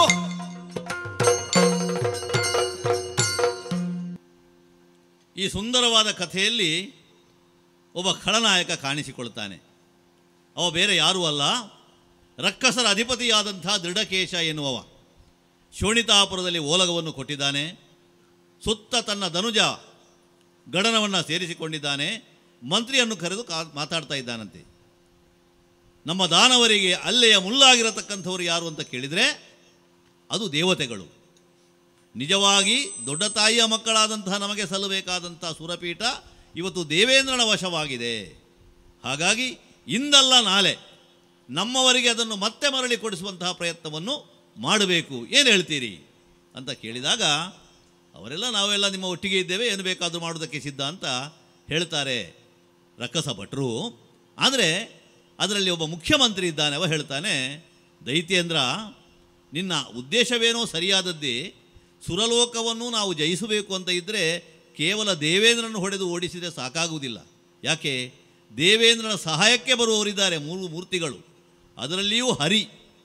ಈ ಸುಂದರವಾದ ಕಥೆಯಲ್ಲಿ ಒಬ್ಬ ಖಳನಾಯಕ ಕಾಣಿಸಿಕೊಳ್ತಾನೆ ಅವ ಬೇರೆ ಯಾರೂ ಅಲ್ಲ ರಕ್ಕಸರ ಅಧಿಪತಿಯಾದಂಥ ದೃಢಕೇಶ ಎನ್ನುವವ ಶೋಣಿತಾಪುರದಲ್ಲಿ ಓಲಗವನ್ನು ಕೊಟ್ಟಿದ್ದಾನೆ ಸುತ್ತ ತನ್ನ ಧನುಜ ಗಡನವನ್ನು ಸೇರಿಸಿಕೊಂಡಿದ್ದಾನೆ ಮಂತ್ರಿಯನ್ನು ಕರೆದು ಕಾ ಮಾತಾಡ್ತಾ ಇದ್ದಾನಂತೆ ನಮ್ಮ ದಾನವರಿಗೆ ಅಲ್ಲೆಯ ಮುಳ್ಳಾಗಿರತಕ್ಕಂಥವ್ರು ಯಾರು ಅಂತ ಕೇಳಿದರೆ ಅದು ದೇವತೆಗಳು ನಿಜವಾಗಿ ದೊಡ್ಡ ತಾಯಿಯ ಮಕ್ಕಳಾದಂತಹ ನಮಗೆ ಸಲ್ಲಬೇಕಾದಂಥ ಸುರಪೀಠ ಇವತ್ತು ದೇವೇಂದ್ರನ ವಶವಾಗಿದೆ ಹಾಗಾಗಿ ಇಂದಲ್ಲ ನಾಳೆ ನಮ್ಮವರಿಗೆ ಅದನ್ನು ಮತ್ತೆ ಮರಳಿ ಕೊಡಿಸುವಂತಹ ಪ್ರಯತ್ನವನ್ನು ಮಾಡಬೇಕು ಏನು ಹೇಳ್ತೀರಿ ಅಂತ ಕೇಳಿದಾಗ ಅವರೆಲ್ಲ ನಾವೆಲ್ಲ ನಿಮ್ಮ ಒಟ್ಟಿಗೆ ಇದ್ದೇವೆ ಏನು ಬೇಕಾದರೂ ಮಾಡೋದಕ್ಕೆ ಸಿದ್ಧ ಅಂತ ಹೇಳ್ತಾರೆ ರಕ್ಕಸ ಭಟ್ರು ಆದರೆ ಅದರಲ್ಲಿ ಒಬ್ಬ ಮುಖ್ಯಮಂತ್ರಿ ಇದ್ದಾನೆ ಅವ ಹೇಳ್ತಾನೆ ದೈತ್ಯೇಂದ್ರ ನಿನ್ನ ಉದ್ದೇಶವೇನೋ ಸರಿಯಾದದ್ದೇ ಸುರಲೋಕವನ್ನು ನಾವು ಜಯಿಸಬೇಕು ಅಂತ ಇದ್ದರೆ ಕೇವಲ ದೇವೇಂದ್ರನ ಹೊಡೆದು ಓಡಿಸಿದರೆ ಸಾಕಾಗುವುದಿಲ್ಲ ಯಾಕೆ ದೇವೇಂದ್ರನ ಸಹಾಯಕ್ಕೆ ಬರುವವರಿದ್ದಾರೆ ಮೂರು ಮೂರ್ತಿಗಳು ಅದರಲ್ಲಿಯೂ ಹರಿ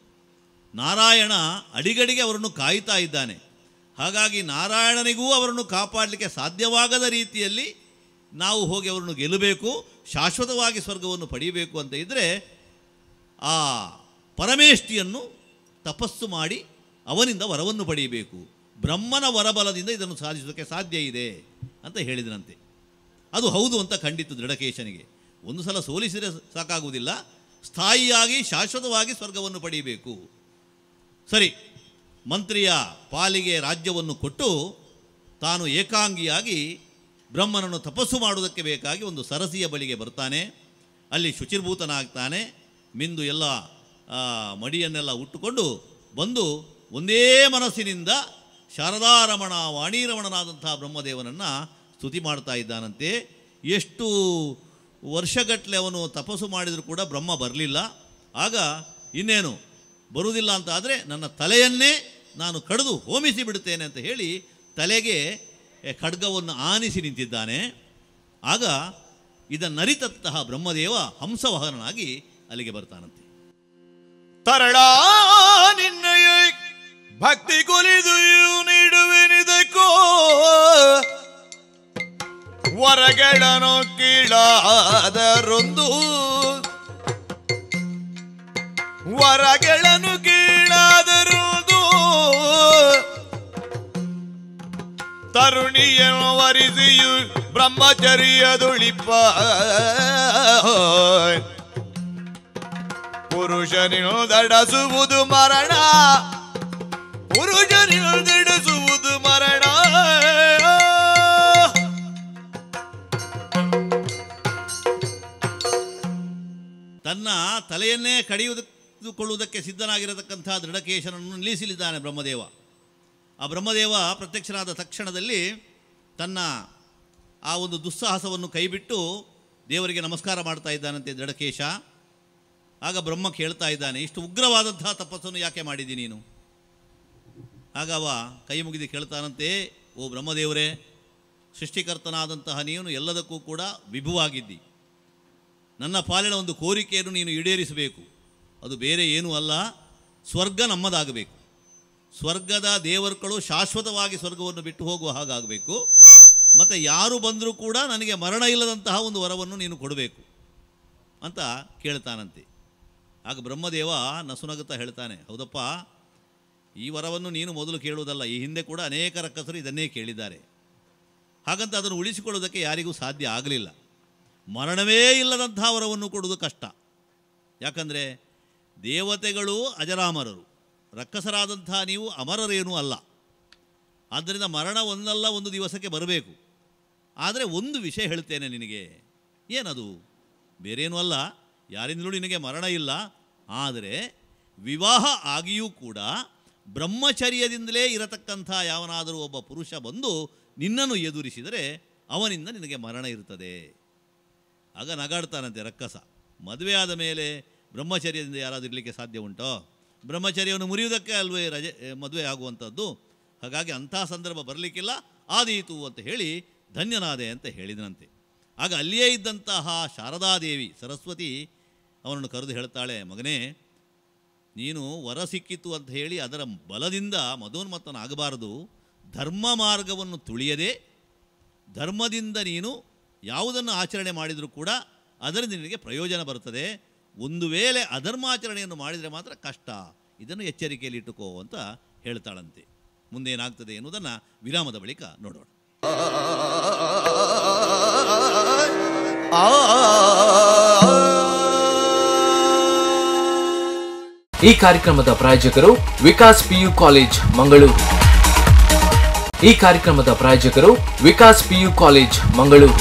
ನಾರಾಯಣ ಅಡಿಗಡಿಗೆ ಅವರನ್ನು ಕಾಯ್ತಾ ಇದ್ದಾನೆ ಹಾಗಾಗಿ ನಾರಾಯಣನಿಗೂ ಅವರನ್ನು ಕಾಪಾಡಲಿಕ್ಕೆ ಸಾಧ್ಯವಾಗದ ರೀತಿಯಲ್ಲಿ ನಾವು ಹೋಗಿ ಅವರನ್ನು ಗೆಲ್ಲಬೇಕು ಶಾಶ್ವತವಾಗಿ ಸ್ವರ್ಗವನ್ನು ಪಡೆಯಬೇಕು ಅಂತ ಇದ್ದರೆ ಆ ಪರಮೇಷ್ಠಿಯನ್ನು ತಪಸ್ಸು ಮಾಡಿ ಅವನಿಂದ ವರವನ್ನು ಪಡೆಯಬೇಕು ಬ್ರಹ್ಮನ ವರಬಲದಿಂದ ಇದನ್ನು ಸಾಧಿಸೋದಕ್ಕೆ ಸಾಧ್ಯ ಇದೆ ಅಂತ ಹೇಳಿದನಂತೆ ಅದು ಹೌದು ಅಂತ ಖಂಡಿತು ದೃಢಕೇಶನಿಗೆ ಒಂದು ಸಲ ಸೋಲಿಸಿದರೆ ಸಾಕಾಗುವುದಿಲ್ಲ ಸ್ಥಾಯಿಯಾಗಿ ಶಾಶ್ವತವಾಗಿ ಸ್ವರ್ಗವನ್ನು ಪಡೆಯಬೇಕು ಸರಿ ಮಂತ್ರಿಯ ಪಾಲಿಗೆ ರಾಜ್ಯವನ್ನು ಕೊಟ್ಟು ತಾನು ಏಕಾಂಗಿಯಾಗಿ ಬ್ರಹ್ಮನನ್ನು ತಪಸ್ಸು ಮಾಡುವುದಕ್ಕೆ ಬೇಕಾಗಿ ಒಂದು ಸರಸಿಯ ಬಳಿಗೆ ಬರ್ತಾನೆ ಅಲ್ಲಿ ಶುಚಿರ್ಭೂತನಾಗ್ತಾನೆ ಮಿಂದು ಎಲ್ಲ ಆ, ಮಡಿಯನ್ನೆಲ್ಲ ಉಟ್ಟುಕೊಂಡು ಬಂದು ಒಂದೇ ಮನಸ್ಸಿನಿಂದ ಶಾರದಾರಮಣ ವಾಣಿರಮಣನಾದಂಥ ಬ್ರಹ್ಮದೇವನನ್ನು ಸ್ತುತಿ ಮಾಡ್ತಾ ಇದ್ದಾನಂತೆ ಎಷ್ಟು ವರ್ಷಗಟ್ಟಲೆ ಅವನು ತಪಸ್ಸು ಮಾಡಿದರೂ ಕೂಡ ಬ್ರಹ್ಮ ಬರಲಿಲ್ಲ ಆಗ ಇನ್ನೇನು ಬರುವುದಿಲ್ಲ ಅಂತ ಆದರೆ ನನ್ನ ತಲೆಯನ್ನೇ ನಾನು ಕಡಿದು ಹೋಮಿಸಿ ಬಿಡುತ್ತೇನೆ ಅಂತ ಹೇಳಿ ತಲೆಗೆ ಎ, ಖಡ್ಗವನ್ನು ಆನಿಸಿ ನಿಂತಿದ್ದಾನೆ ಆಗ ಇದನ್ನರಿತಂತಹ ಬ್ರಹ್ಮದೇವ ಹಂಸವಾಹನನಾಗಿ ಅಲ್ಲಿಗೆ ಬರ್ತಾನಂತೆ ತರಳ ನಿನ್ನಯ ಭಕ್ತಿ ಕೊಲಿದು ನೀಡುವೆನಿದಕ್ಕೋ ವರಗಳನ್ನು ಕೀಳಾದರೊಂದು ವರಗಳನ್ನು ಕೀಳಾದರೊಂದು ತರುಣಿಯನ್ನು ವರಿಸಿಯು ಬ್ರಹ್ಮಚರ್ಯದುಳಿಪ ಪುರುಷನಿನು ದಡಸುವುದು ಮರಣ ಪುರುಷನಿನು ದಡಸುವುದು ಮರಣ ತನ್ನ ತಲೆಯನ್ನೇ ಕಡಿಯುವುದಕ್ಕೆ ಸಿದ್ಧನಾಗಿರತಕ್ಕಂಥ ದೃಢಕೇಶನನ್ನು ನಿಲ್ಲಿಸಲಿದ್ದಾನೆ ಬ್ರಹ್ಮದೇವ ಆ ಬ್ರಹ್ಮದೇವ ಪ್ರತ್ಯಕ್ಷನಾದ ತಕ್ಷಣದಲ್ಲಿ ತನ್ನ ಆ ಒಂದು ದುಸ್ಸಾಹಸವನ್ನು ಕೈಬಿಟ್ಟು ದೇವರಿಗೆ ನಮಸ್ಕಾರ ಮಾಡ್ತಾ ಇದ್ದಾನಂತೆ ದೃಢಕೇಶ ಆಗ ಬ್ರಹ್ಮ ಕೇಳ್ತಾ ಇದ್ದಾನೆ ಇಷ್ಟು ಉಗ್ರವಾದಂತಹ ತಪಸ್ಸನ್ನು ಯಾಕೆ ಮಾಡಿದಿ ನೀನು ಆಗ ಅವ ಕೈ ಮುಗಿದು ಕೇಳ್ತಾನಂತೆ ಓ ಬ್ರಹ್ಮದೇವರೇ ಸೃಷ್ಟಿಕರ್ತನಾದಂತಹ ನೀನು ಎಲ್ಲದಕ್ಕೂ ಕೂಡ ವಿಭುವಾಗಿದ್ದಿ ನನ್ನ ಪಾಲಿನ ಒಂದು ಕೋರಿಕೆಯನ್ನು ನೀನು ಈಡೇರಿಸಬೇಕು ಅದು ಬೇರೆ ಏನೂ ಅಲ್ಲ ಸ್ವರ್ಗ ನಮ್ಮದಾಗಬೇಕು ಸ್ವರ್ಗದ ದೇವರುಗಳು ಶಾಶ್ವತವಾಗಿ ಸ್ವರ್ಗವನ್ನು ಬಿಟ್ಟು ಹೋಗುವ ಹಾಗಾಗಬೇಕು ಮತ್ತು ಯಾರು ಬಂದರೂ ಕೂಡ ನನಗೆ ಮರಣ ಇಲ್ಲದಂತಹ ಒಂದು ವರವನ್ನು ನೀನು ಕೊಡಬೇಕು ಅಂತ ಕೇಳ್ತಾನಂತೆ ಆಗ ಬ್ರಹ್ಮದೇವ ನಸುನಗುತ್ತಾ ಹೇಳ್ತಾನೆ ಹೌದಪ್ಪ ಈ ವರವನ್ನು ನೀನು ಮೊದಲು ಕೇಳುವುದಲ್ಲ ಈ ಹಿಂದೆ ಕೂಡ ಅನೇಕ ರಕ್ಕಸರು ಇದನ್ನೇ ಕೇಳಿದ್ದಾರೆ ಹಾಗಂತ ಅದನ್ನು ಉಳಿಸಿಕೊಳ್ಳುವುದಕ್ಕೆ ಯಾರಿಗೂ ಸಾಧ್ಯ ಆಗಲಿಲ್ಲ ಮರಣವೇ ಇಲ್ಲದಂತಹ ವರವನ್ನು ಕೊಡುವುದು ಕಷ್ಟ ಯಾಕಂದರೆ ದೇವತೆಗಳು ಅಜರಾಮರರು ರಕ್ಕಸರಾದಂತಹ ನೀವು ಅಮರರೇನೂ ಅಲ್ಲ ಆದ್ದರಿಂದ ಮರಣ ಒಂದಲ್ಲ ಒಂದು ದಿವಸಕ್ಕೆ ಬರಬೇಕು ಆದರೆ ಒಂದು ವಿಷಯ ಹೇಳ್ತೇನೆ ನಿನಗೆ ಏನದು ಬೇರೇನೂ ಅಲ್ಲ ಯಾರಿಂದಲೂ ನಿನಗೆ ಮರಣ ಇಲ್ಲ ಆದರೆ ವಿವಾಹ ಆಗಿಯೂ ಕೂಡ ಬ್ರಹ್ಮಚರ್ಯದಿಂದಲೇ ಇರತಕ್ಕಂಥ ಯಾವನಾದರೂ ಒಬ್ಬ ಪುರುಷ ಬಂದು ನಿನ್ನನ್ನು ಎದುರಿಸಿದರೆ ಅವನಿಂದ ನಿನಗೆ ಮರಣ ಇರ್ತದೆ ಆಗ ನಗಾಡ್ತಾನಂತೆ ರಕ್ಕಸ ಮದುವೆ ಆದ ಮೇಲೆ ಬ್ರಹ್ಮಚರ್ಯದಿಂದ ಯಾರಾದರೂ ಇರಲಿಕ್ಕೆ ಸಾಧ್ಯ ಉಂಟೋ ಬ್ರಹ್ಮಚರ್ಯವನ್ನು ಮುರಿಯುವುದಕ್ಕೆ ಅಲ್ವೇ ರಜೆ ಮದುವೆ ಆಗುವಂಥದ್ದು ಹಾಗಾಗಿ ಅಂಥ ಸಂದರ್ಭ ಬರಲಿಕ್ಕಿಲ್ಲ ಆದೀತು ಅಂತ ಹೇಳಿ ಧನ್ಯನಾದೆ ಅಂತ ಹೇಳಿದನಂತೆ ಆಗ ಅಲ್ಲಿಯೇ ಇದ್ದಂತಹ ಶಾರದಾದೇವಿ ಸರಸ್ವತಿ ಅವನನ್ನು ಕರೆದು ಹೇಳ್ತಾಳೆ ಮಗನೇ ನೀನು ವರ ಸಿಕ್ಕಿತು ಅಂತ ಹೇಳಿ ಅದರ ಬಲದಿಂದ ಮದೋನ್ಮತ್ತನಾಗಬಾರದು ಧರ್ಮ ಮಾರ್ಗವನ್ನು ತುಳಿಯದೆ ಧರ್ಮದಿಂದ ನೀನು ಯಾವುದನ್ನು ಆಚರಣೆ ಮಾಡಿದರೂ ಕೂಡ ಅದರಿಂದ ನಿನಗೆ ಪ್ರಯೋಜನ ಬರುತ್ತದೆ ಒಂದು ವೇಳೆ ಅಧರ್ಮಾಚರಣೆಯನ್ನು ಮಾಡಿದರೆ ಮಾತ್ರ ಕಷ್ಟ ಇದನ್ನು ಎಚ್ಚರಿಕೆಯಲ್ಲಿ ಇಟ್ಟುಕೋ ಅಂತ ಹೇಳ್ತಾಳಂತೆ ಮುಂದೇನಾಗ್ತದೆ ಎನ್ನುವುದನ್ನು ವಿರಾಮದ ಬಳಿಕ ನೋಡೋಣ ಈ ಕಾರ್ಯಕ್ರಮದ ಪ್ರಾಯೋಜಕರು ವಿಕಾಸ್ ಪಿಯು ಕಾಲೇಜ್ ಮಂಗಳೂರು ಈ ಕಾರ್ಯಕ್ರಮದ ಪ್ರಾಯೋಜಕರು ವಿಕಾಸ್ ಪಿಯು ಕಾಲೇಜ್ ಮಂಗಳೂರು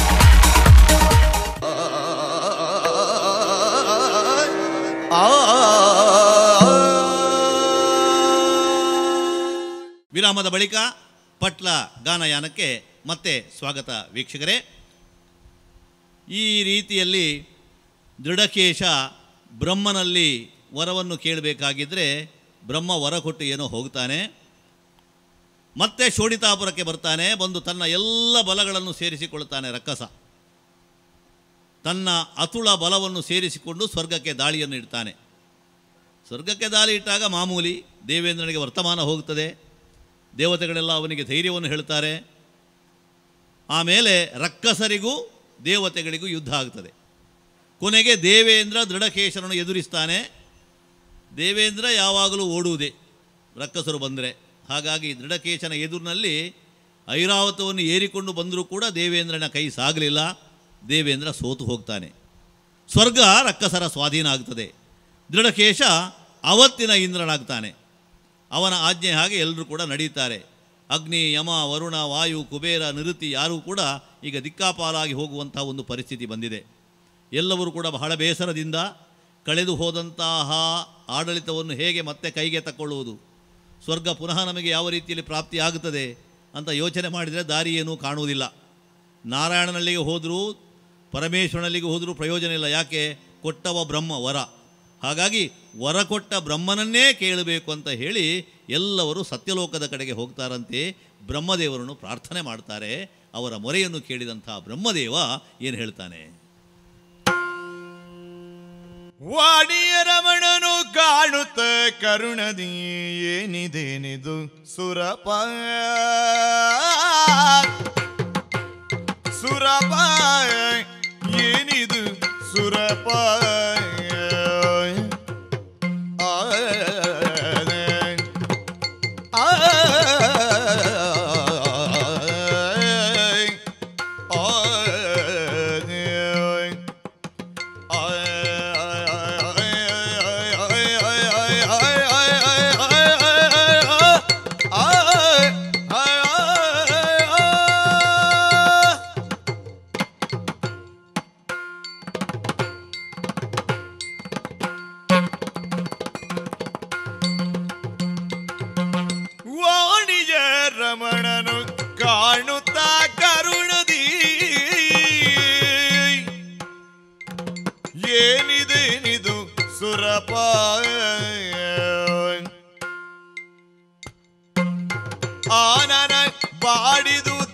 ವಿರಾಮದ ಬಳಿಕ ಪಟ್ಲ ಗಾನಯಾನಕ್ಕೆ ಮತ್ತೆ ಸ್ವಾಗತ ವೀಕ್ಷಕರೇ ಈ ರೀತಿಯಲ್ಲಿ ದೃಢಕೇಶ ಬ್ರಹ್ಮನಲ್ಲಿ ವರವನ್ನು ಕೇಳಬೇಕಾಗಿದ್ದರೆ ಬ್ರಹ್ಮ ವರ ಕೊಟ್ಟು ಏನೋ ಹೋಗ್ತಾನೆ ಮತ್ತೆ ಶೋಡಿತಾಪುರಕ್ಕೆ ಬರ್ತಾನೆ ಬಂದು ತನ್ನ ಎಲ್ಲ ಬಲಗಳನ್ನು ಸೇರಿಸಿಕೊಳ್ತಾನೆ ರಕ್ಕಸ ತನ್ನ ಅತುಳ ಬಲವನ್ನು ಸೇರಿಸಿಕೊಂಡು ಸ್ವರ್ಗಕ್ಕೆ ದಾಳಿಯನ್ನು ಇಡ್ತಾನೆ ಸ್ವರ್ಗಕ್ಕೆ ದಾಳಿ ಇಟ್ಟಾಗ ಮಾಮೂಲಿ ದೇವೇಂದ್ರನಿಗೆ ವರ್ತಮಾನ ಹೋಗ್ತದೆ ದೇವತೆಗಳೆಲ್ಲ ಅವನಿಗೆ ಧೈರ್ಯವನ್ನು ಹೇಳ್ತಾರೆ ಆಮೇಲೆ ರಕ್ಕಸರಿಗೂ ದೇವತೆಗಳಿಗೂ ಯುದ್ಧ ಆಗ್ತದೆ ಕೊನೆಗೆ ದೇವೇಂದ್ರ ದೃಢಕೇಶರನ್ನು ಎದುರಿಸ್ತಾನೆ ದೇವೇಂದ್ರ ಯಾವಾಗಲೂ ಓಡುವುದೇ ರಕ್ಕಸರು ಬಂದರೆ ಹಾಗಾಗಿ ದೃಢಕೇಶನ ಎದುರಿನಲ್ಲಿ ಐರಾವತವನ್ನು ಏರಿಕೊಂಡು ಬಂದರೂ ಕೂಡ ದೇವೇಂದ್ರನ ಕೈ ಸಾಗಲಿಲ್ಲ ದೇವೇಂದ್ರ ಸೋತು ಹೋಗ್ತಾನೆ ಸ್ವರ್ಗ ರಕ್ಕಸರ ಸ್ವಾಧೀನ ಆಗ್ತದೆ ದೃಢಕೇಶ ಅವತ್ತಿನ ಇಂದ್ರನಾಗ್ತಾನೆ ಅವನ ಆಜ್ಞೆ ಹಾಗೆ ಎಲ್ಲರೂ ಕೂಡ ನಡೀತಾರೆ ಅಗ್ನಿ ಯಮ ವರುಣ ವಾಯು ಕುಬೇರ ನಿರುತಿ ಯಾರೂ ಕೂಡ ಈಗ ದಿಕ್ಕಾಪಾಲಾಗಿ ಹೋಗುವಂತಹ ಒಂದು ಪರಿಸ್ಥಿತಿ ಬಂದಿದೆ ಎಲ್ಲರೂ ಕೂಡ ಬಹಳ ಬೇಸರದಿಂದ ಕಳೆದು ಹೋದಂತಹ ಆಡಳಿತವನ್ನು ಹೇಗೆ ಮತ್ತೆ ಕೈಗೆ ತಕ್ಕೊಳ್ಳುವುದು ಸ್ವರ್ಗ ಪುನಃ ನಮಗೆ ಯಾವ ರೀತಿಯಲ್ಲಿ ಪ್ರಾಪ್ತಿಯಾಗುತ್ತದೆ ಅಂತ ಯೋಚನೆ ಮಾಡಿದರೆ ದಾರಿ ಏನೂ ಕಾಣುವುದಿಲ್ಲ ನಾರಾಯಣನಲ್ಲಿಗೆ ಹೋದರೂ ಪರಮೇಶ್ವರನಲ್ಲಿಗೆ ಹೋದರೂ ಪ್ರಯೋಜನ ಇಲ್ಲ ಯಾಕೆ ಕೊಟ್ಟವ ಬ್ರಹ್ಮ ವರ ಹಾಗಾಗಿ ವರ ಕೊಟ್ಟ ಬ್ರಹ್ಮನನ್ನೇ ಕೇಳಬೇಕು ಅಂತ ಹೇಳಿ ಎಲ್ಲವರು ಸತ್ಯಲೋಕದ ಕಡೆಗೆ ಹೋಗ್ತಾರಂತೆ ಬ್ರಹ್ಮದೇವರನ್ನು ಪ್ರಾರ್ಥನೆ ಮಾಡ್ತಾರೆ ಅವರ ಮೊರೆಯನ್ನು ಕೇಳಿದಂಥ ಬ್ರಹ್ಮದೇವ ಏನು ಹೇಳ್ತಾನೆ ವಾಡಿಯ ರಮಣನು ಕಾಣುತ್ತ ಕರುಣದಿ ಏನಿದೇನಿದು ಸುರಪ ಸುರಪ ಏನಿದು ಸುರಪ ಆ, ಆ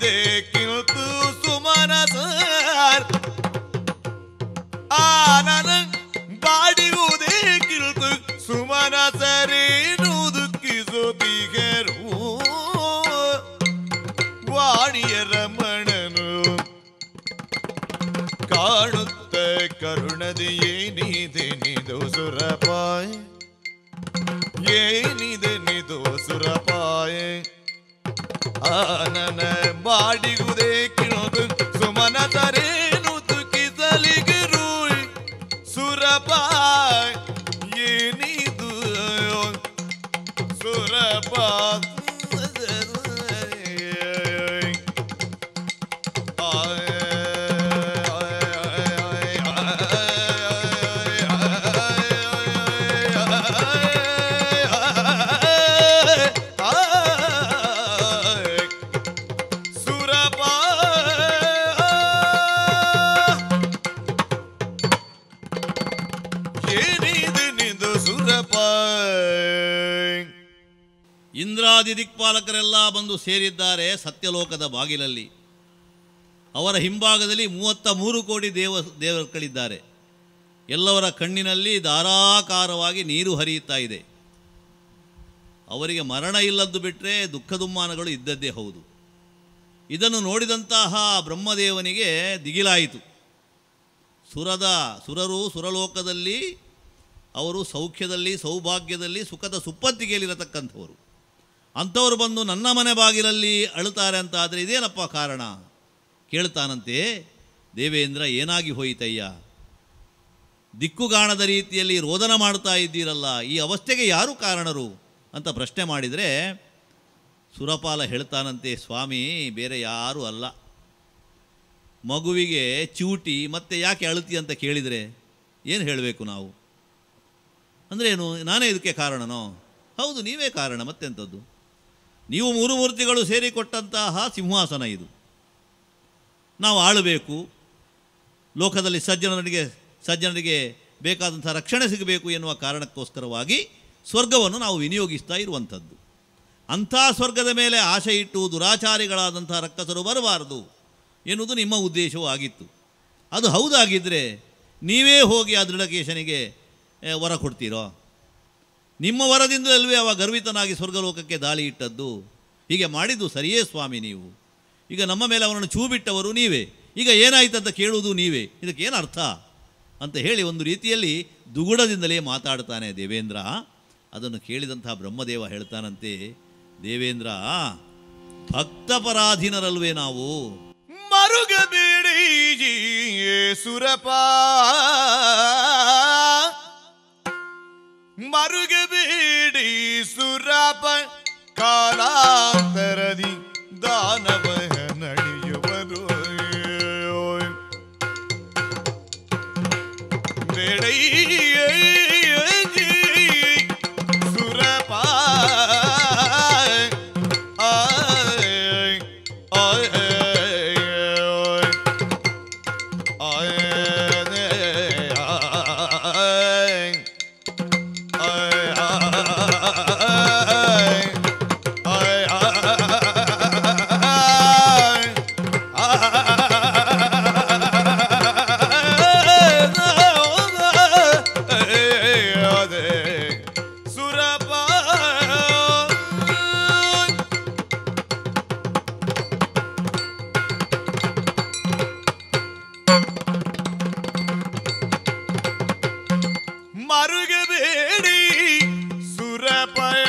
ಕಿಲ್ತು ಸುಮನ ಸರ್ ಆನನ ಬಾಡಿಗುವುದೇ ಕಿಲ್ತು ಸುಮನ ಸರೇನು ದುಃಖಿಸುತ್ತಿಗರು ವಾಣಿಯ ರಮಣನು ಕಾಣುತ್ತ ಕರುಣದಿ ಏನಿದೆ ನಿದು ಸುರಪಾಯ್ ಏನಿದೆ ನಿದು ಸುರಪಾಯ್ ಆನನ ಬಾಡಿಗುದೇ ಕಿಣೋದು ಸುಮನ ತರೇನು ತುಕಿಸಲಿಗಿರು ಸುರಪಾಯ್ ಏನಿದು ಸುರಪಾಯ್ ಏನಿದು ನಿಂದು ಸುರಪ ಇಂದ್ರಾದಿ ದಿಕ್ಪಾಲಕರೆಲ್ಲ ಬಂದು ಸೇರಿದ್ದಾರೆ ಸತ್ಯಲೋಕದ ಬಾಗಿಲಲ್ಲಿ ಅವರ ಹಿಂಭಾಗದಲ್ಲಿ ಮೂವತ್ತ ಮೂರು ಕೋಟಿ ದೇವ ದೇವರುಗಳಿದ್ದಾರೆ ಎಲ್ಲವರ ಕಣ್ಣಿನಲ್ಲಿ ಧಾರಾಕಾರವಾಗಿ ನೀರು ಹರಿಯುತ್ತಾ ಇದೆ ಅವರಿಗೆ ಮರಣ ಇಲ್ಲದ್ದು ಬಿಟ್ಟರೆ ದುಃಖ ದುಮ್ಮಾನಗಳು ಇದ್ದದ್ದೇ ಹೌದು ಇದನ್ನು ನೋಡಿದಂತಹ ಬ್ರಹ್ಮದೇವನಿಗೆ ದಿಗಿಲಾಯಿತು ಸುರದ ಸುರರು ಸುರಲೋಕದಲ್ಲಿ ಅವರು ಸೌಖ್ಯದಲ್ಲಿ ಸೌಭಾಗ್ಯದಲ್ಲಿ ಸುಖದ ಸುಪ್ಪತ್ತಿಗೆಯಲ್ಲಿರತಕ್ಕಂಥವರು ಅಂಥವರು ಬಂದು ನನ್ನ ಮನೆ ಬಾಗಿಲಲ್ಲಿ ಅಳುತ್ತಾರೆ ಅಂತ ಆದರೆ ಇದೇನಪ್ಪ ಕಾರಣ ಕೇಳ್ತಾನಂತೆ ದೇವೇಂದ್ರ ಏನಾಗಿ ಹೋಯಿತಯ್ಯ ದಿಕ್ಕುಗಾಣದ ರೀತಿಯಲ್ಲಿ ರೋದನ ಮಾಡ್ತಾ ಇದ್ದೀರಲ್ಲ ಈ ಅವಸ್ಥೆಗೆ ಯಾರು ಕಾರಣರು ಅಂತ ಪ್ರಶ್ನೆ ಮಾಡಿದರೆ ಸುರಪಾಲ ಹೇಳ್ತಾನಂತೆ ಸ್ವಾಮಿ ಬೇರೆ ಯಾರೂ ಅಲ್ಲ ಮಗುವಿಗೆ ಚೂಟಿ ಮತ್ತೆ ಯಾಕೆ ಅಳುತಿ ಅಂತ ಕೇಳಿದರೆ ಏನು ಹೇಳಬೇಕು ನಾವು ಅಂದ್ರೇನು ನಾನೇ ಇದಕ್ಕೆ ಕಾರಣನೋ ಹೌದು ನೀವೇ ಕಾರಣ ಮತ್ತೆಂಥದ್ದು ನೀವು ಮೂರು ಮೂರ್ತಿಗಳು ಸೇರಿಕೊಟ್ಟಂತಹ ಸಿಂಹಾಸನ ಇದು ನಾವು ಆಳಬೇಕು ಲೋಕದಲ್ಲಿ ಸಜ್ಜನರಿಗೆ ಸಜ್ಜನರಿಗೆ ಬೇಕಾದಂಥ ರಕ್ಷಣೆ ಸಿಗಬೇಕು ಎನ್ನುವ ಕಾರಣಕ್ಕೋಸ್ಕರವಾಗಿ ಸ್ವರ್ಗವನ್ನು ನಾವು ವಿನಿಯೋಗಿಸ್ತಾ ಇರುವಂಥದ್ದು ಅಂಥ ಸ್ವರ್ಗದ ಮೇಲೆ ಆಶೆ ಇಟ್ಟು ದುರಾಚಾರಿಗಳಾದಂಥ ರಕ್ಕಸರು ಬರಬಾರದು ಎನ್ನುವುದು ನಿಮ್ಮ ಉದ್ದೇಶವೂ ಆಗಿತ್ತು ಅದು ಹೌದಾಗಿದ್ದರೆ ನೀವೇ ಹೋಗಿ ಆ ದೃಢಕೇಶನಿಗೆ ಏ, ವರ ಕೊಡ್ತೀರೋ ನಿಮ್ಮ ವರದಿಂದಲೇ ಅವ ಗರ್ವಿತನಾಗಿ ಸ್ವರ್ಗಲೋಕಕ್ಕೆ ದಾಳಿ ಇಟ್ಟದ್ದು ಹೀಗೆ ಮಾಡಿದ್ದು ಸರಿಯೇ ಸ್ವಾಮಿ ನೀವು ಈಗ ನಮ್ಮ ಮೇಲೆ ಅವನನ್ನು ಚೂ ಬಿಟ್ಟವರು ನೀವೇ ಈಗ ಏನಾಯ್ತು ಅಂತ ಕೇಳುವುದು ನೀವೇ ಇದಕ್ಕೆ ಏನು ಅರ್ಥ ಅಂತ ಹೇಳಿ ಒಂದು ರೀತಿಯಲ್ಲಿ ದುಗುಡದಿಂದಲೇ ಮಾತಾಡ್ತಾನೆ ದೇವೇಂದ್ರ ಅದನ್ನು ಕೇಳಿದಂತಹ ಬ್ರಹ್ಮದೇವ ಹೇಳ್ತಾನಂತೆ ದೇವೇಂದ್ರ ಭಕ್ತಪರಾಧೀನರಲ್ವೇ ನಾವು ಮರುಗಬೇಡಿ ಸುರಪ ಮರುಗಬೇಡಿ ಸುರಪ ಕಾಲಾಂತರದಿ ದಾನವ ನಡೆಯುವರು ಬೇಡೈ ಸುರಪ ಆಯ್ ಆಯ್ ಸುರಪ ಮರುಗಬೇಡಿ ಸುರಪಯ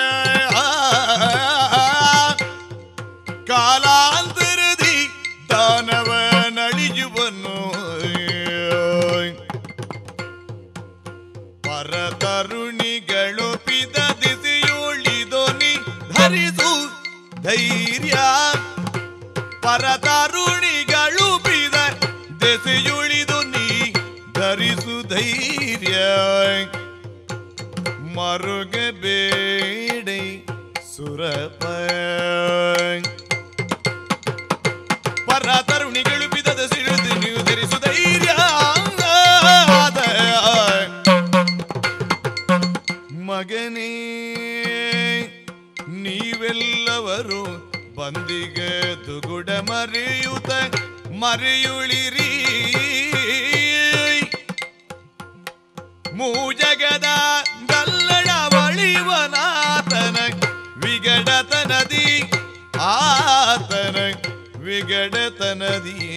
ಕಾಲಾಂತರದಿ ದಾನವ ನಳಿಯುವನು ಪರತರುಣಿಗಳು ಪಿದ ದಿಸಿಯುಳಿದೊನಿ ಧರಿಸು ಧೈರ್ಯ ಪರತರುಣಿಗಳು ಬಿದ ದೆಸೆಯುಳಿದು ನೀ ಧರಿಸು ಧೈರ್ಯ ಮರುಗಬೇಡಿ ಸುರಪ ಪರತರುಣಿಗಳು ಬಿದ ದೆಸೆಯುಳಿದು ನೀವು ಧರಿಸು ಧೈರ್ಯ ಮಗನೇ ನೀವೆಲ್ಲವರು ಬಂದಿಗೆ ದುಗುಡ ಮರಿ ಅಂತ ಮರೆಯುಳಿರಿ ಮೂಜಗದ ಗಲ್ಲಡ ಬಳಿವನಾತನ ವಿಗಡತನದಿ ಆತನ ವಿಗಡತನದಿ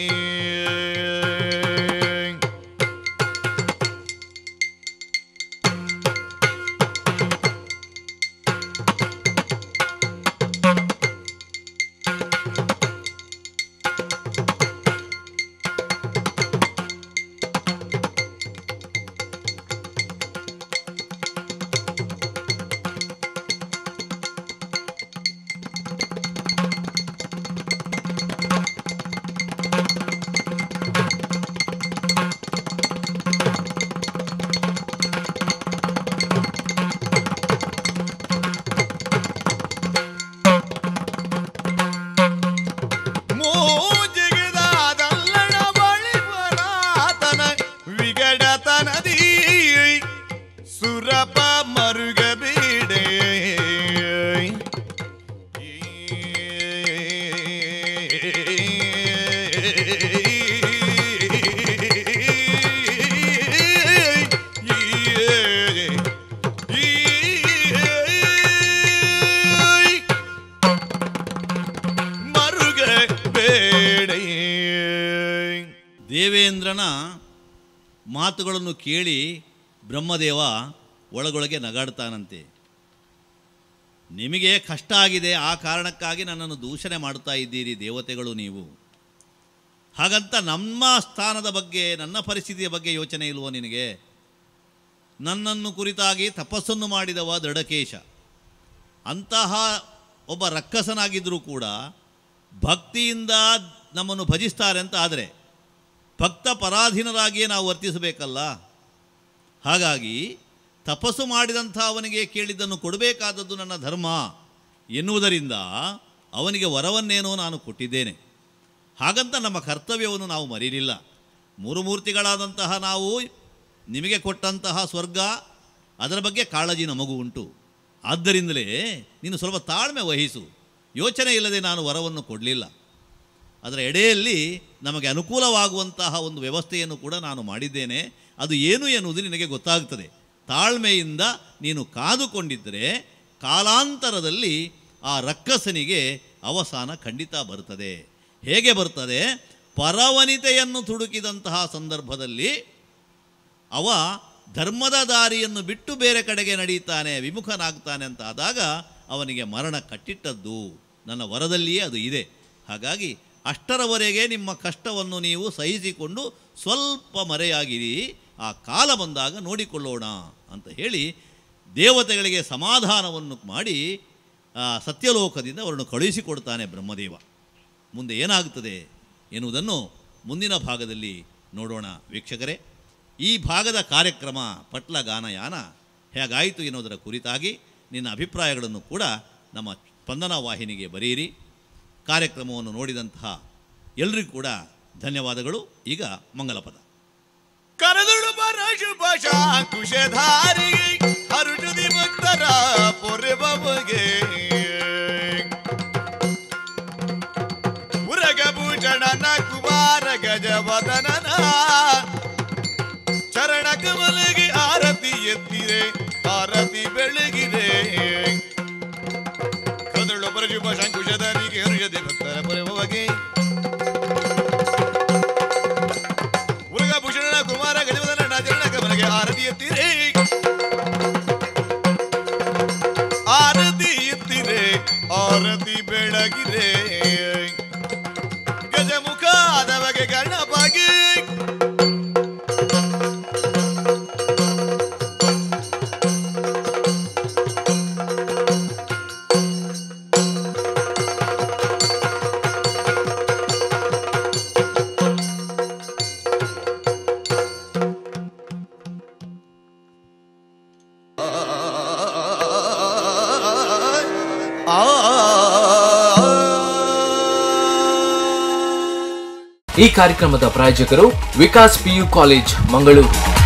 ಮೂಜಿಗಿದಾದಲ್ಲಣ ಬಳಿವನಾತನ ವಿಗಡತನದಿ ಸುರಪ ಮರುಗಬೇಡೆ ಮರುಗ ಬೇಡ ದೇವೇಂದ್ರನ ಮಾತುಗಳನ್ನು ಕೇಳಿ ಬ್ರಹ್ಮದೇವ ಒಳಗೊಳಗೆ ನಗಾಡ್ತಾನಂತೆ ನಿಮಗೆ ಕಷ್ಟ ಆಗಿದೆ ಆ ಕಾರಣಕ್ಕಾಗಿ ನನ್ನನ್ನು ದೂಷಣೆ ಮಾಡ್ತಾ ಇದ್ದೀರಿ ದೇವತೆಗಳು ನೀವು ಹಾಗಂತ ನಮ್ಮ ಸ್ಥಾನದ ಬಗ್ಗೆ ನನ್ನ ಪರಿಸ್ಥಿತಿಯ ಬಗ್ಗೆ ಯೋಚನೆ ಇಲ್ವೋ ನಿನಗೆ ನನ್ನನ್ನು ಕುರಿತಾಗಿ ತಪಸ್ಸನ್ನು ಮಾಡಿದವ ದೃಢಕೇಶ ಅಂತಹ ಒಬ್ಬ ರಕ್ಕಸನಾಗಿದ್ದರೂ ಕೂಡ ಭಕ್ತಿಯಿಂದ ನಮ್ಮನ್ನು ಭಜಿಸ್ತಾರೆ ಅಂತ ಆದರೆ ಭಕ್ತ ಪರಾಧೀನರಾಗಿಯೇ ನಾವು ವರ್ತಿಸಬೇಕಲ್ಲ ಹಾಗಾಗಿ ತಪಸ್ಸು ಮಾಡಿದಂಥ ಅವನಿಗೆ ಕೇಳಿದ್ದನ್ನು ಕೊಡಬೇಕಾದದ್ದು ನನ್ನ ಧರ್ಮ ಎನ್ನುವುದರಿಂದ ಅವನಿಗೆ ವರವನ್ನೇನೋ ನಾನು ಕೊಟ್ಟಿದ್ದೇನೆ ಹಾಗಂತ ನಮ್ಮ ಕರ್ತವ್ಯವನ್ನು ನಾವು ಮರೀಲಿಲ್ಲ ಮೂರು ಮೂರ್ತಿಗಳಾದಂತಹ ನಾವು ನಿಮಗೆ ಕೊಟ್ಟಂತಹ ಸ್ವರ್ಗ ಅದರ ಬಗ್ಗೆ ಕಾಳಜಿ ನಮಗೂ ಉಂಟು ಆದ್ದರಿಂದಲೇ ನೀನು ಸ್ವಲ್ಪ ತಾಳ್ಮೆ ವಹಿಸು ಯೋಚನೆ ಇಲ್ಲದೆ ನಾನು ವರವನ್ನು ಕೊಡಲಿಲ್ಲ ಅದರ ಎಡೆಯಲ್ಲಿ ನಮಗೆ ಅನುಕೂಲವಾಗುವಂತಹ ಒಂದು ವ್ಯವಸ್ಥೆಯನ್ನು ಕೂಡ ನಾನು ಮಾಡಿದ್ದೇನೆ ಅದು ಏನು ಎನ್ನುವುದು ನಿನಗೆ ಗೊತ್ತಾಗ್ತದೆ ತಾಳ್ಮೆಯಿಂದ ನೀನು ಕಾದುಕೊಂಡಿದ್ದರೆ ಕಾಲಾಂತರದಲ್ಲಿ ಆ ರಕ್ಕಸನಿಗೆ ಅವಸಾನ ಖಂಡಿತ ಬರ್ತದೆ ಹೇಗೆ ಬರ್ತದೆ ಪರವನಿತೆಯನ್ನು ತುಡುಕಿದಂತಹ ಸಂದರ್ಭದಲ್ಲಿ ಅವ ಧರ್ಮದ ದಾರಿಯನ್ನು ಬಿಟ್ಟು ಬೇರೆ ಕಡೆಗೆ ನಡೀತಾನೆ ವಿಮುಖನಾಗ್ತಾನೆ ಅಂತ ಆದಾಗ ಅವನಿಗೆ ಮರಣ ಕಟ್ಟಿಟ್ಟದ್ದು ನನ್ನ ವರದಲ್ಲಿಯೇ ಅದು ಇದೆ ಹಾಗಾಗಿ ಅಷ್ಟರವರೆಗೆ ನಿಮ್ಮ ಕಷ್ಟವನ್ನು ನೀವು ಸಹಿಸಿಕೊಂಡು ಸ್ವಲ್ಪ ಮರೆಯಾಗಿರಿ ಆ ಕಾಲ ಬಂದಾಗ ನೋಡಿಕೊಳ್ಳೋಣ ಅಂತ ಹೇಳಿ ದೇವತೆಗಳಿಗೆ ಸಮಾಧಾನವನ್ನು ಮಾಡಿ ಆ ಸತ್ಯಲೋಕದಿಂದ ಅವರನ್ನು ಕಳುಹಿಸಿಕೊಡ್ತಾನೆ ಬ್ರಹ್ಮದೇವ ಮುಂದೆ ಏನಾಗುತ್ತದೆ ಎನ್ನುವುದನ್ನು ಮುಂದಿನ ಭಾಗದಲ್ಲಿ ನೋಡೋಣ ವೀಕ್ಷಕರೇ ಈ ಭಾಗದ ಕಾರ್ಯಕ್ರಮ ಪಟ್ಲ ಗಾನಯಾನ ಹೇಗಾಯಿತು ಎನ್ನುವುದರ ಕುರಿತಾಗಿ ನಿನ್ನ ಅಭಿಪ್ರಾಯಗಳನ್ನು ಕೂಡ ನಮ್ಮ ಸ್ಪಂದನ ವಾಹಿನಿಗೆ ಬರೆಯಿರಿ ಕಾರ್ಯಕ್ರಮವನ್ನು ನೋಡಿದಂತಹ ಎಲ್ರಿಗೂ ಕೂಡ ಧನ್ಯವಾದಗಳು ಈಗ ಮಂಗಲಪದ ಕರೆದುಳು ಬರ ಶುಭ ಕುಶಧಾರಿ ಹರುಷದಿ ಭಕ್ತರ ಪೊರೆ ಬಗೆ ಉರಗಭೂಷಣನ ಕುಮಾರ ಗಜವದನನ ಚರಣ ಕಮಲಿಗೆ ಆರತಿ ಎತ್ತಿರೆ ಆರತಿ ಬೆಳಗಿದೆ ಕದಳು ಬರ ಶುಭ ಶಂಕುಶಧಾರಿಗೆ ಹರುಷದಿ ಭಕ್ತರ ಪೊರೆ ಬಗೆ ಮುರುಘಾಭೂಷಣ ಕುಮಾರ ಗಜವದನ ಚರಣ ಕಮಲಗೆ ಆರತಿ ಎತ್ತಿರೆ ಆರತಿ ಎತ್ತಿರೆ ಆರತಿ ಬೆಳಗಿದೆ ಗಜಮುಖ ಆದವಗೆ ಗಣಪಗೆ ಈ ಕಾರ್ಯಕ್ರಮದ ಪ್ರಾಯೋಜಕರು ವಿಕಾಸ್ ಪಿಯು ಕಾಲೇಜ್ ಮಂಗಳೂರು